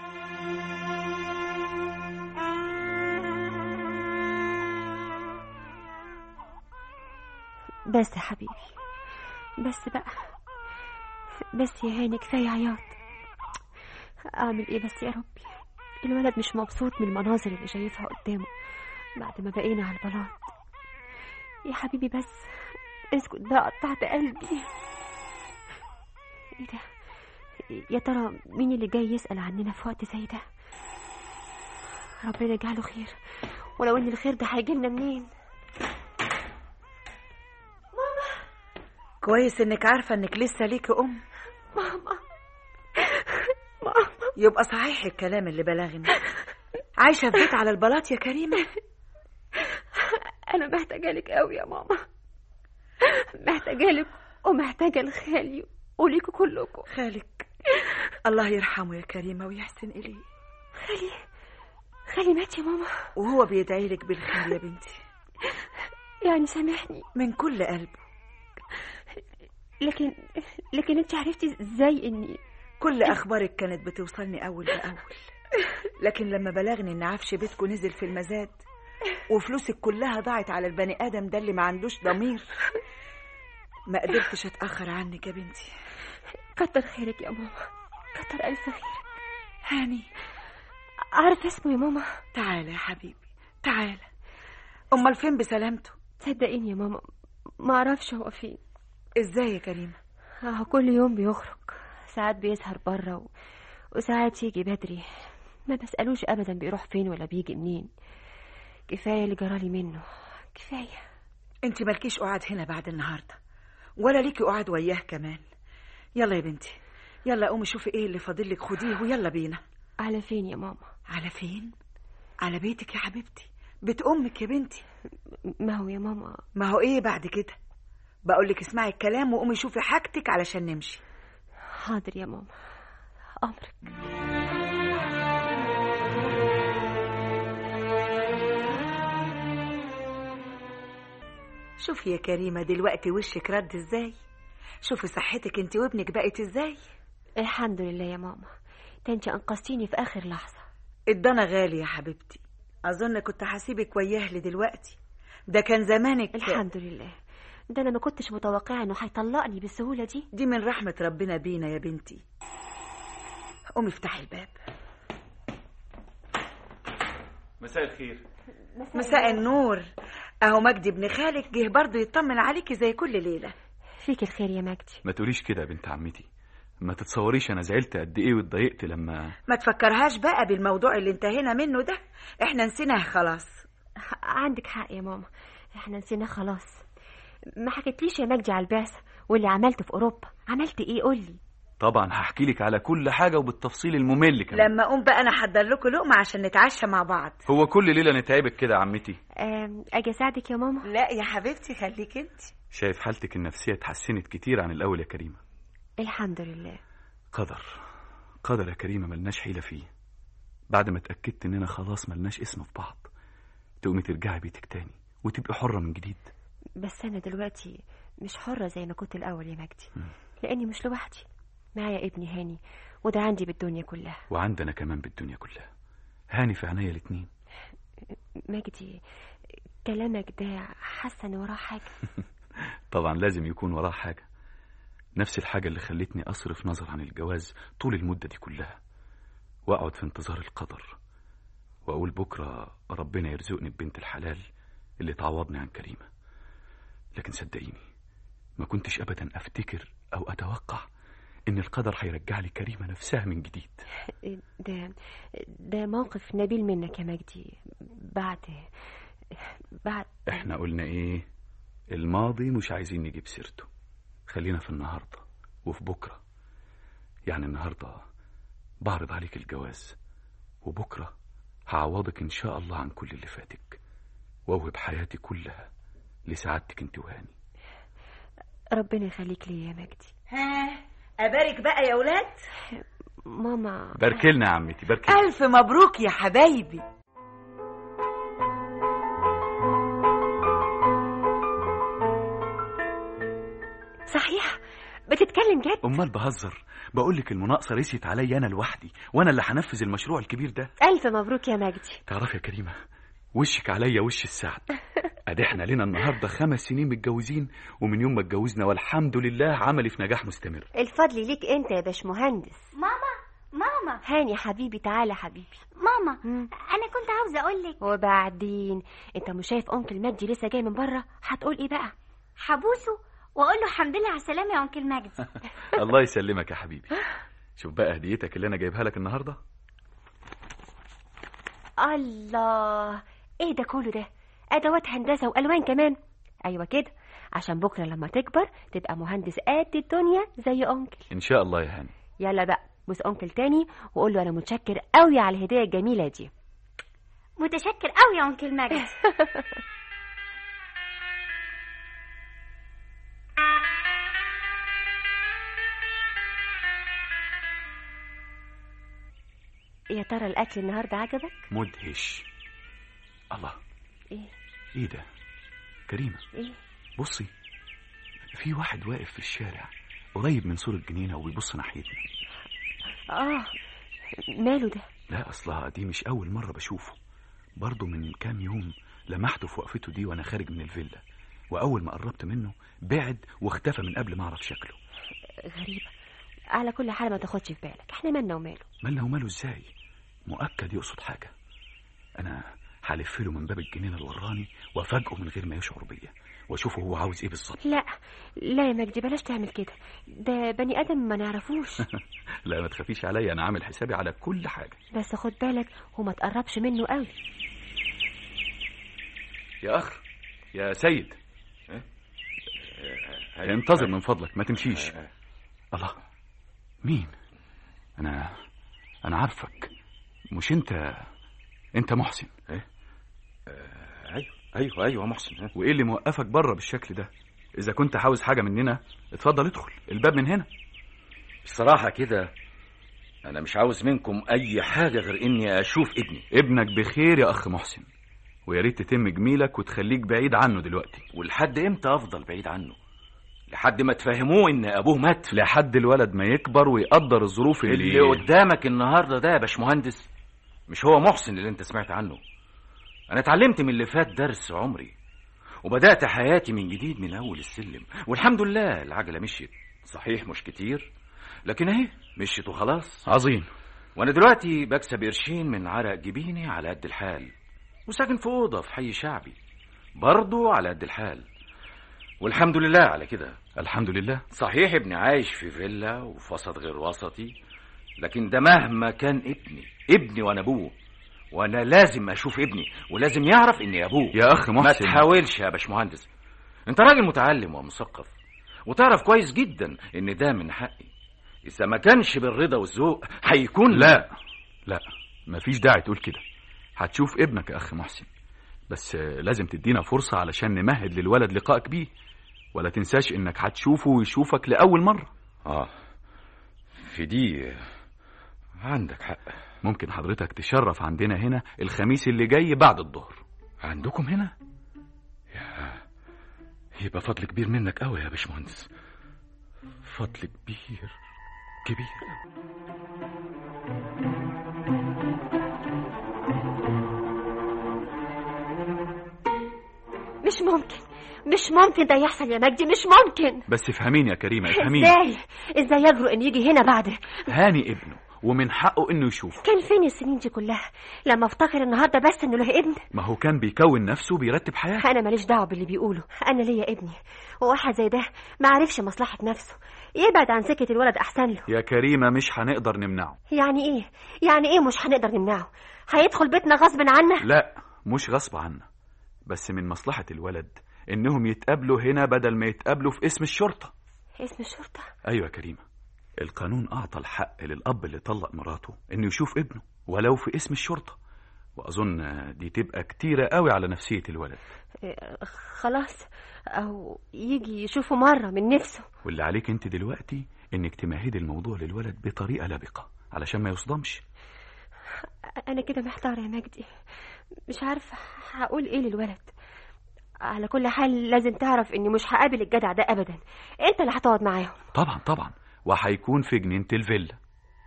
بس يا حبيبي بس بقى بس يا هاني كفاية عياط أعمل إيه بس يا ربي الولد مش مبسوط من المناظر اللي شايفها قدامه بعد ما بقينا على البلاط يا حبيبي بس اسكت بقى قطعت قلبي ايه ده يا ترى مين اللي جاي يسأل عننا في وقت زي ده ربنا يجعله خير ولو ان الخير ده هيجيلنا منين كويس انك عارفه انك لسه ليكي ام ماما ماما يبقى صحيح الكلام اللي بلغني عايشه في بيت على البلاط يا كريمه انا محتاجه لك قوي يا ماما محتاجه لك ومحتاجه لخالي وليكوا كلكم خالك الله يرحمه يا كريمه ويحسن اليه خالي خالي مات يا ماما وهو بيدعي لك بالخير يا بنتي يعني سامحني من كل قلبه لكن لكن انت عرفتي ازاي اني كل اخبارك كانت بتوصلني اول باول لكن لما بلغني ان عفش بيتكم نزل في المزاد وفلوسك كلها ضاعت على البني ادم ده اللي ما عندوش ضمير ما قدرتش اتاخر عنك يا بنتي كتر خيرك يا ماما كتر الف خيرك هاني عارفه اسمه يا ماما تعالى يا حبيبي تعالى امال فين بسلامته صدقيني يا ماما ما اعرفش هو فين ازاي يا كريمه اهو كل يوم بيخرج ساعات بيسهر بره و... وساعات يجي بدري ما بسألوش ابدا بيروح فين ولا بيجي منين كفايه اللي جرالي منه كفايه انت مالكيش قعد هنا بعد النهارده ولا ليكي قعد وياه كمان يلا يا بنتي يلا قومي شوفي ايه اللي فاضلك خديه ويلا بينا على فين يا ماما على فين على بيتك يا حبيبتي بيت امك يا بنتي ما هو يا ماما ما هو ايه بعد كده بقول لك اسمعي الكلام وقومي شوفي حاجتك علشان نمشي حاضر يا ماما امرك شوفي يا كريمه دلوقتي وشك رد ازاي شوفي صحتك انت وابنك بقت ازاي الحمد لله يا ماما ده انت انقذتيني في اخر لحظه الضنا غالي يا حبيبتي اظن كنت هسيبك وياه لدلوقتي ده كان زمانك الحمد لله ده انا ما كنتش متوقعه انه هيطلقني بالسهوله دي دي من رحمه ربنا بينا يا بنتي قومي افتحي الباب مساء الخير مساء النور اهو مجدي ابن خالك جه برضه يطمن عليكي زي كل ليله فيك الخير يا مجدي ما تقوليش كده يا بنت عمتي ما تتصوريش انا زعلت قد ايه واتضايقت لما ما تفكرهاش بقى بالموضوع اللي انتهينا منه ده احنا نسيناه خلاص عندك حق يا ماما احنا نسيناه خلاص ما حكيتليش يا مجدي على البعثه واللي عملته في اوروبا عملت ايه قولي طبعا هحكي لك على كل حاجه وبالتفصيل الممل كمان لما اقوم بقى انا احضر لكم لقمه عشان نتعشى مع بعض هو كل ليله نتعبك كده يا عمتي أم، اجي اساعدك يا ماما لا يا حبيبتي خليك انت شايف حالتك النفسيه اتحسنت كتير عن الاول يا كريمه الحمد لله قدر قدر يا كريمه ملناش حيله فيه بعد ما اتاكدت اننا خلاص ملناش اسم في بعض تقومي ترجعي بيتك تاني وتبقي حره من جديد بس انا دلوقتي مش حره زي ما كنت الاول يا مجدي لاني مش لوحدي معايا ابني هاني وده عندي بالدنيا كلها وعندنا كمان بالدنيا كلها هاني في عينيا الاتنين مجدي كلامك ده حاسه ان وراه حاجه طبعا لازم يكون وراه حاجة نفس الحاجة اللي خلتني أصرف نظر عن الجواز طول المدة دي كلها وأقعد في انتظار القدر وأقول بكرة ربنا يرزقني ببنت الحلال اللي تعوضني عن كريمة لكن صدقيني ما كنتش أبدا أفتكر أو أتوقع إن القدر هيرجع لي كريمة نفسها من جديد ده ده موقف نبيل منك يا مجدي بعد بعد إحنا قلنا إيه الماضي مش عايزين نجيب سيرته خلينا في النهاردة وفي بكرة يعني النهاردة بعرض عليك الجواز وبكرة هعوضك إن شاء الله عن كل اللي فاتك وأوهب حياتي كلها لسعادتك انت وهاني ربنا يخليك لي يا مجدي ها أبارك بقى يا ولاد ماما باركلنا يا عمتي باركلنا ألف مبروك يا حبايبي صحيح بتتكلم جد امال بهزر بقول لك المناقصه رسيت عليا انا لوحدي وانا اللي هنفذ المشروع الكبير ده ألف مبروك يا مجدي تعرف يا كريمه وشك عليا وش السعد ادي احنا لنا النهارده خمس سنين متجوزين ومن يوم ما اتجوزنا والحمد لله عملي في نجاح مستمر الفضل ليك انت يا باشمهندس ماما ماما هاني حبيبي تعالى حبيبي ماما مم. انا كنت عاوزه اقول لك وبعدين انت مش شايف انكل مجدي لسه جاي من بره هتقول ايه بقى حبوسه واقول له الحمد لله على السلامه يا انكل مجدي الله يسلمك يا حبيبي شوف بقى هديتك اللي انا جايبها لك النهارده الله ايه ده كله ده ادوات هندسه والوان كمان ايوه كده عشان بكره لما تكبر تبقى مهندس قد الدنيا زي انكل ان شاء الله يا هاني يلا بقى بوس انكل تاني وقول له انا متشكر قوي على الهديه الجميله دي متشكر قوي يا انكل مجدي يا ترى الاكل النهارده عجبك مدهش الله ايه ايه ده كريمه ايه بصي في واحد واقف في الشارع قريب من سور الجنينه وبيبص ناحيتنا اه ماله ده لا اصلها دي مش اول مره بشوفه برضه من كام يوم لمحته في وقفته دي وانا خارج من الفيلا واول ما قربت منه بعد واختفى من قبل ما اعرف شكله غريبه على كل حال ما تاخدش في بالك احنا مالنا وماله مالنا وماله ازاي مؤكد يقصد حاجه انا هلف له من باب الجنينه الوراني وافاجئه من غير ما يشعر بيا واشوفه هو عاوز ايه بالظبط لا لا يا مجدي بلاش تعمل كده ده بني ادم ما نعرفوش لا ما تخافيش عليا انا عامل حسابي على كل حاجه بس خد بالك وما تقربش منه قوي يا اخ يا سيد انتظر من فضلك ما تمشيش الله مين انا انا عارفك مش انت انت محسن ايوه ايوه ايوه محسن ها. وايه اللي موقفك بره بالشكل ده اذا كنت عاوز حاجه مننا اتفضل ادخل الباب من هنا بصراحه كده انا مش عاوز منكم اي حاجه غير اني اشوف ابني ابنك بخير يا اخ محسن ويا ريت تتم جميلك وتخليك بعيد عنه دلوقتي ولحد امتى افضل بعيد عنه لحد ما تفهموه ان ابوه مات لحد الولد ما يكبر ويقدر الظروف اللي, اللي قدامك النهارده ده يا باشمهندس مش هو محسن اللي انت سمعت عنه انا اتعلمت من اللي فات درس عمري وبدات حياتي من جديد من اول السلم والحمد لله العجله مشيت صحيح مش كتير لكن اهي مشيت وخلاص عظيم وانا دلوقتي بكسب قرشين من عرق جبيني على قد الحال وساكن في اوضه في حي شعبي برضه على قد الحال والحمد لله على كده الحمد لله صحيح ابني عايش في فيلا وفي وسط غير وسطي لكن ده مهما كان ابني ابني وانا ابوه وانا لازم اشوف ابني ولازم يعرف اني ابوه يا اخ ما محسن تحاولش يا باشمهندس انت راجل متعلم ومثقف وتعرف كويس جدا ان ده من حقي اذا ما كانش بالرضا والذوق هيكون لا لا مفيش داعي تقول كده هتشوف ابنك يا اخ محسن بس آه، لازم تدينا فرصة علشان نمهد للولد لقائك بيه ولا تنساش انك هتشوفه ويشوفك لأول مرة اه في دي عندك حق ممكن حضرتك تشرف عندنا هنا الخميس اللي جاي بعد الظهر عندكم هنا يا يبقى فضل كبير منك قوي يا باشمهندس فضل كبير كبير مش ممكن مش ممكن ده يحصل يا مجدي مش ممكن بس افهميني يا كريمة افهميني ازاي ازاي يجرؤ ان يجي هنا بعد هاني ابنه ومن حقه انه يشوفه كان فين السنين دي كلها لما افتكر النهارده بس انه له ابن ما هو كان بيكون نفسه وبيرتب حياته انا ماليش دعوه باللي بيقوله انا ليا ابني وواحد زي ده ما عرفش مصلحه نفسه يبعد عن سكه الولد احسن له يا كريمة مش هنقدر نمنعه يعني ايه يعني ايه مش هنقدر نمنعه هيدخل بيتنا غصب عنا لا مش غصب عنا بس من مصلحة الولد انهم يتقابلوا هنا بدل ما يتقابلوا في اسم الشرطة اسم الشرطة ايوه يا كريمه القانون اعطى الحق للاب اللي طلق مراته انه يشوف ابنه ولو في اسم الشرطه واظن دي تبقى كتيره قوي على نفسيه الولد إيه، خلاص او يجي يشوفه مرة من نفسه واللي عليك انت دلوقتي انك تمهدي الموضوع للولد بطريقه لبقه علشان ما يصدمش انا كده محتارة يا مجدي مش عارفة هقول ايه للولد على كل حال لازم تعرف اني مش هقابل الجدع ده ابدا انت اللي هتقعد معاهم طبعا طبعا وهيكون في جنينه الفيلا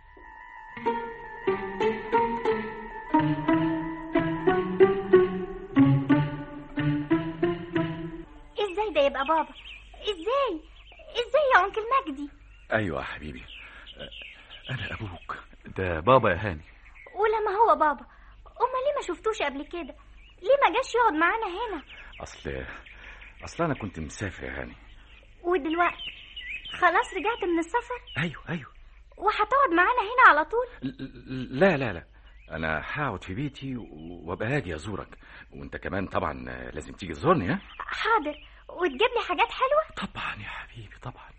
ازاي ده يبقى بابا ازاي ازاي يا انكل مجدي ايوه يا حبيبي انا ابوك ده بابا يا هاني ولما هو بابا امال ليه ما شفتوش قبل كده ليه ما جاش يقعد معانا هنا اصل اصل انا كنت مسافر يا هاني ودلوقتي خلاص رجعت من السفر ايوه ايوه وهتقعد معانا هنا على طول ل- لا لا لا انا هقعد في بيتي و- وابقى هاجي ازورك وانت كمان طبعا لازم تيجي تزورني ها حاضر وتجيب لي حاجات حلوه طبعا يا حبيبي طبعا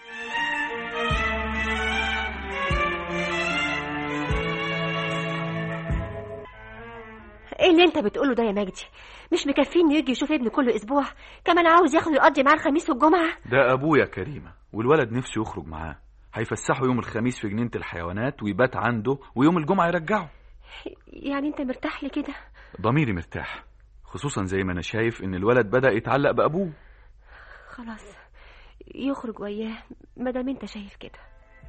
ايه اللي انت بتقوله ده يا مجدي مش مكفيه انه يجي يشوف ابنه كل اسبوع كمان عاوز ياخده يقضي معاه الخميس والجمعة ده ابويا كريمه والولد نفسه يخرج معاه هيفسحه يوم الخميس في جنينه الحيوانات ويبات عنده ويوم الجمعه يرجعه يعني انت مرتاح لي كده ضميري مرتاح خصوصا زي ما انا شايف ان الولد بدا يتعلق بابوه خلاص يخرج وياه ما دام انت شايف كده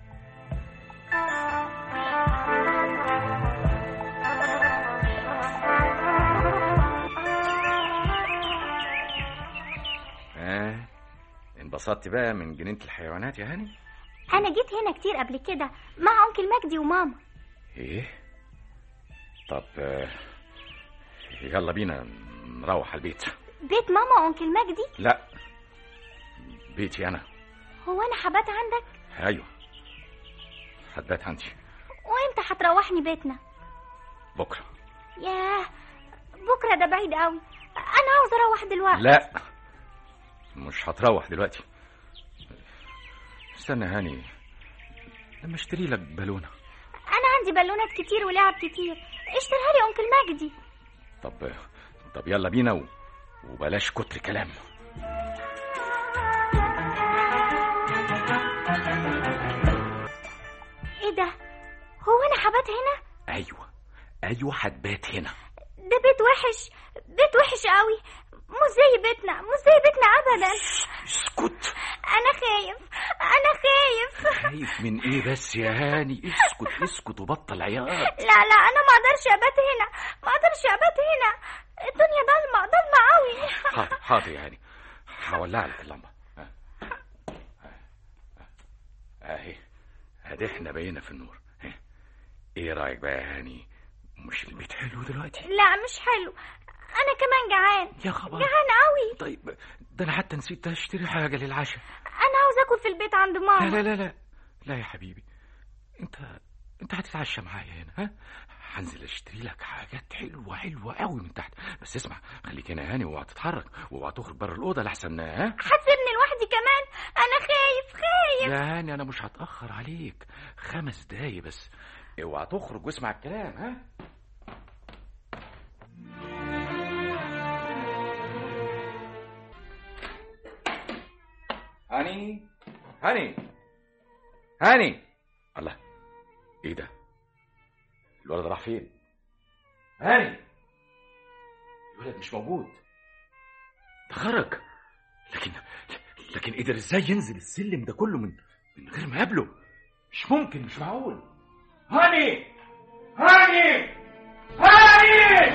اه انبسطت بقى من جنينه الحيوانات يا هاني انا جيت هنا كتير قبل كده مع انكل مجدي وماما ايه طب آه، يلا بينا نروح على البيت بيت ماما وانكل مجدي لا بيتي انا هو انا حبات عندك ايوه هتبات عندي وامتى هتروحني بيتنا بكره ياه بكره ده بعيد قوي انا عاوز اروح دلوقتي لا مش هتروح دلوقتي استنى يا هاني لما اشتري لك بالونه انا عندي بالونات كتير ولعب كتير اشتريها لي انكل مجدي طب طب يلا بينا و... وبلاش كتر كلام ايه ده هو انا حبات هنا ايوه ايوه هتبات هنا ده بيت وحش بيت وحش قوي مش زي بيتنا مش زي بيتنا ابدا اسكت انا خايف انا خايف خايف من ايه بس يا هاني اسكت اسكت وبطل عياط لا لا انا ما اقدرش ابات هنا ما اقدرش ابات هنا الدنيا ضلمه ضلمه قوي حاضر حاضر يا هاني هولع لك اللمبه ها. اهي ادي احنا بقينا في النور ها. ايه رايك بقى يا هاني مش البيت حلو دلوقتي لا مش حلو انا كمان جعان يا خبر جعان قوي طيب ده انا حتى نسيت اشتري حاجه للعشاء انا عاوز اكل في البيت عند لا ماما لا لا لا لا يا حبيبي انت انت هتتعشى معايا هنا ها هنزل اشتري لك حاجات حلوه حلوه قوي من تحت بس اسمع خليك هنا يا هاني واوعى تتحرك واوعى تخرج بره الاوضه لحسن ها هتسيبني لوحدي كمان انا خايف خايف يا هاني انا مش هتاخر عليك خمس دقايق بس اوعى تخرج واسمع الكلام ها هاني هاني هاني الله ايه ده الولد راح فين هاني الولد مش موجود ده خرج لكن لكن قدر ازاي ينزل السلم ده كله من من غير ما يقابله مش ممكن مش معقول هاني هاني هاني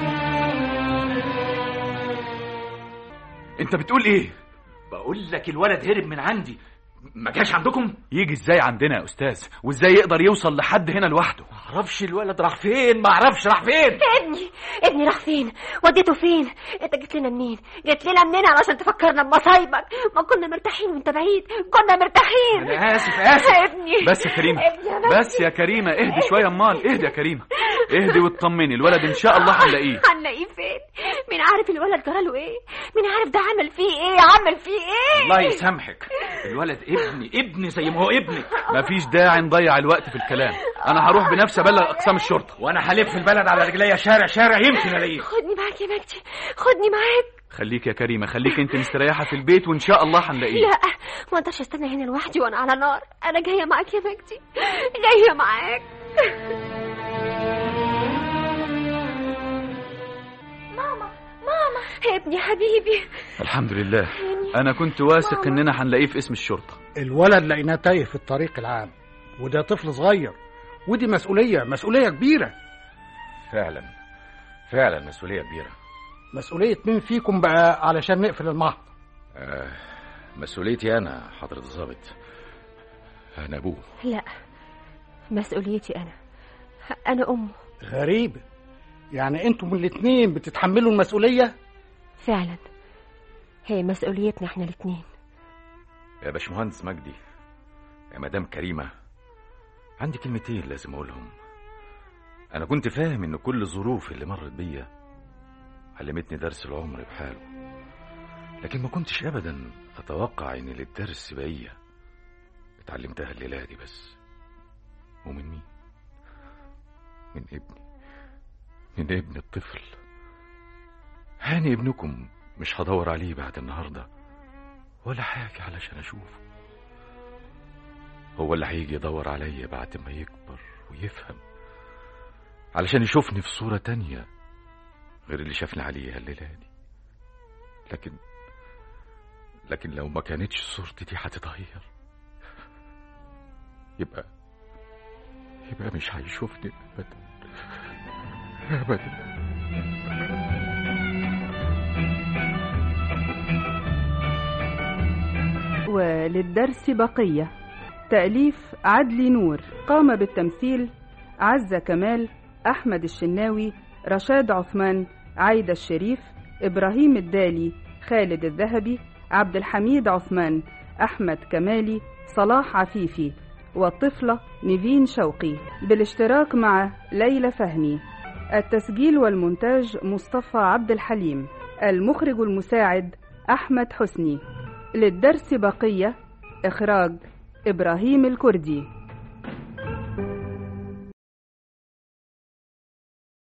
انت بتقول ايه بقول لك الولد هرب من عندي ما جاش عندكم يجي ازاي عندنا يا استاذ وازاي يقدر يوصل لحد هنا لوحده ما اعرفش الولد راح فين ما اعرفش راح فين ابني ابني راح فين وديته فين انت جيت لنا منين جيت لنا منين علشان تفكرنا بمصايبك ما كنا مرتاحين وانت بعيد كنا مرتاحين انا اسف اسف ابني بس يا كريمه ابني يا مجدي. بس يا كريمه اهدي شويه امال اهدي يا كريمه اهدي واطمني الولد ان شاء الله هنلاقيه هنلاقيه فين مين عارف الولد جراله ايه مين عارف ده عمل فيه ايه عمل فيه ايه الله يسامحك الولد ابني ابني زي ما هو ابني مفيش داعي نضيع الوقت في الكلام انا هروح بنفسي ابلغ اقسام الشرطه وانا هلف البلد على رجليا شارع شارع يمكن الاقيه خدني معاك يا مجدي خدني معاك خليك يا كريمه خليك انت مستريحه في البيت وان شاء الله هنلاقيه لا ما اقدرش استنى هنا لوحدي وانا على نار انا جايه معاك يا مجدي جايه معاك ماما ماما ابني حبيبي الحمد لله انا كنت واثق اننا هنلاقيه في اسم الشرطه الولد لقيناه تايه في الطريق العام وده طفل صغير ودي مسؤولية مسؤولية كبيرة فعلا فعلا مسؤوليه كبيره مسؤولية مين فيكم بقى علشان نقفل المحضر آه مسؤوليتي انا حضره الضابط انا ابوه لا مسؤوليتي انا انا امه غريبة يعني انتم الاتنين بتتحملوا المسؤولية فعلا هي مسؤوليتنا احنا الاتنين يا باشمهندس مجدي يا مدام كريمه عندي كلمتين لازم اقولهم انا كنت فاهم ان كل الظروف اللي مرت بيا علمتني درس العمر بحاله لكن ما كنتش ابدا اتوقع ان للدرس بقيه اتعلمتها الليله دي بس ومن مين من ابني من ابن الطفل هاني ابنكم مش هدور عليه بعد النهارده ولا حاجه علشان اشوفه هو اللي هيجي يدور عليا بعد ما يكبر ويفهم علشان يشوفني في صورة تانية غير اللي شافني عليها الليلة دي لكن لكن لو ما كانتش صورتي دي هتتغير يبقى يبقى مش هيشوفني أبدا أبدا وللدرس بقية تأليف عدلي نور قام بالتمثيل عزة كمال أحمد الشناوي رشاد عثمان عايدة الشريف إبراهيم الدالي خالد الذهبي عبد الحميد عثمان أحمد كمالي صلاح عفيفي والطفلة نيفين شوقي بالاشتراك مع ليلى فهمي التسجيل والمونتاج مصطفى عبد الحليم المخرج المساعد أحمد حسني للدرس بقية إخراج إبراهيم الكردي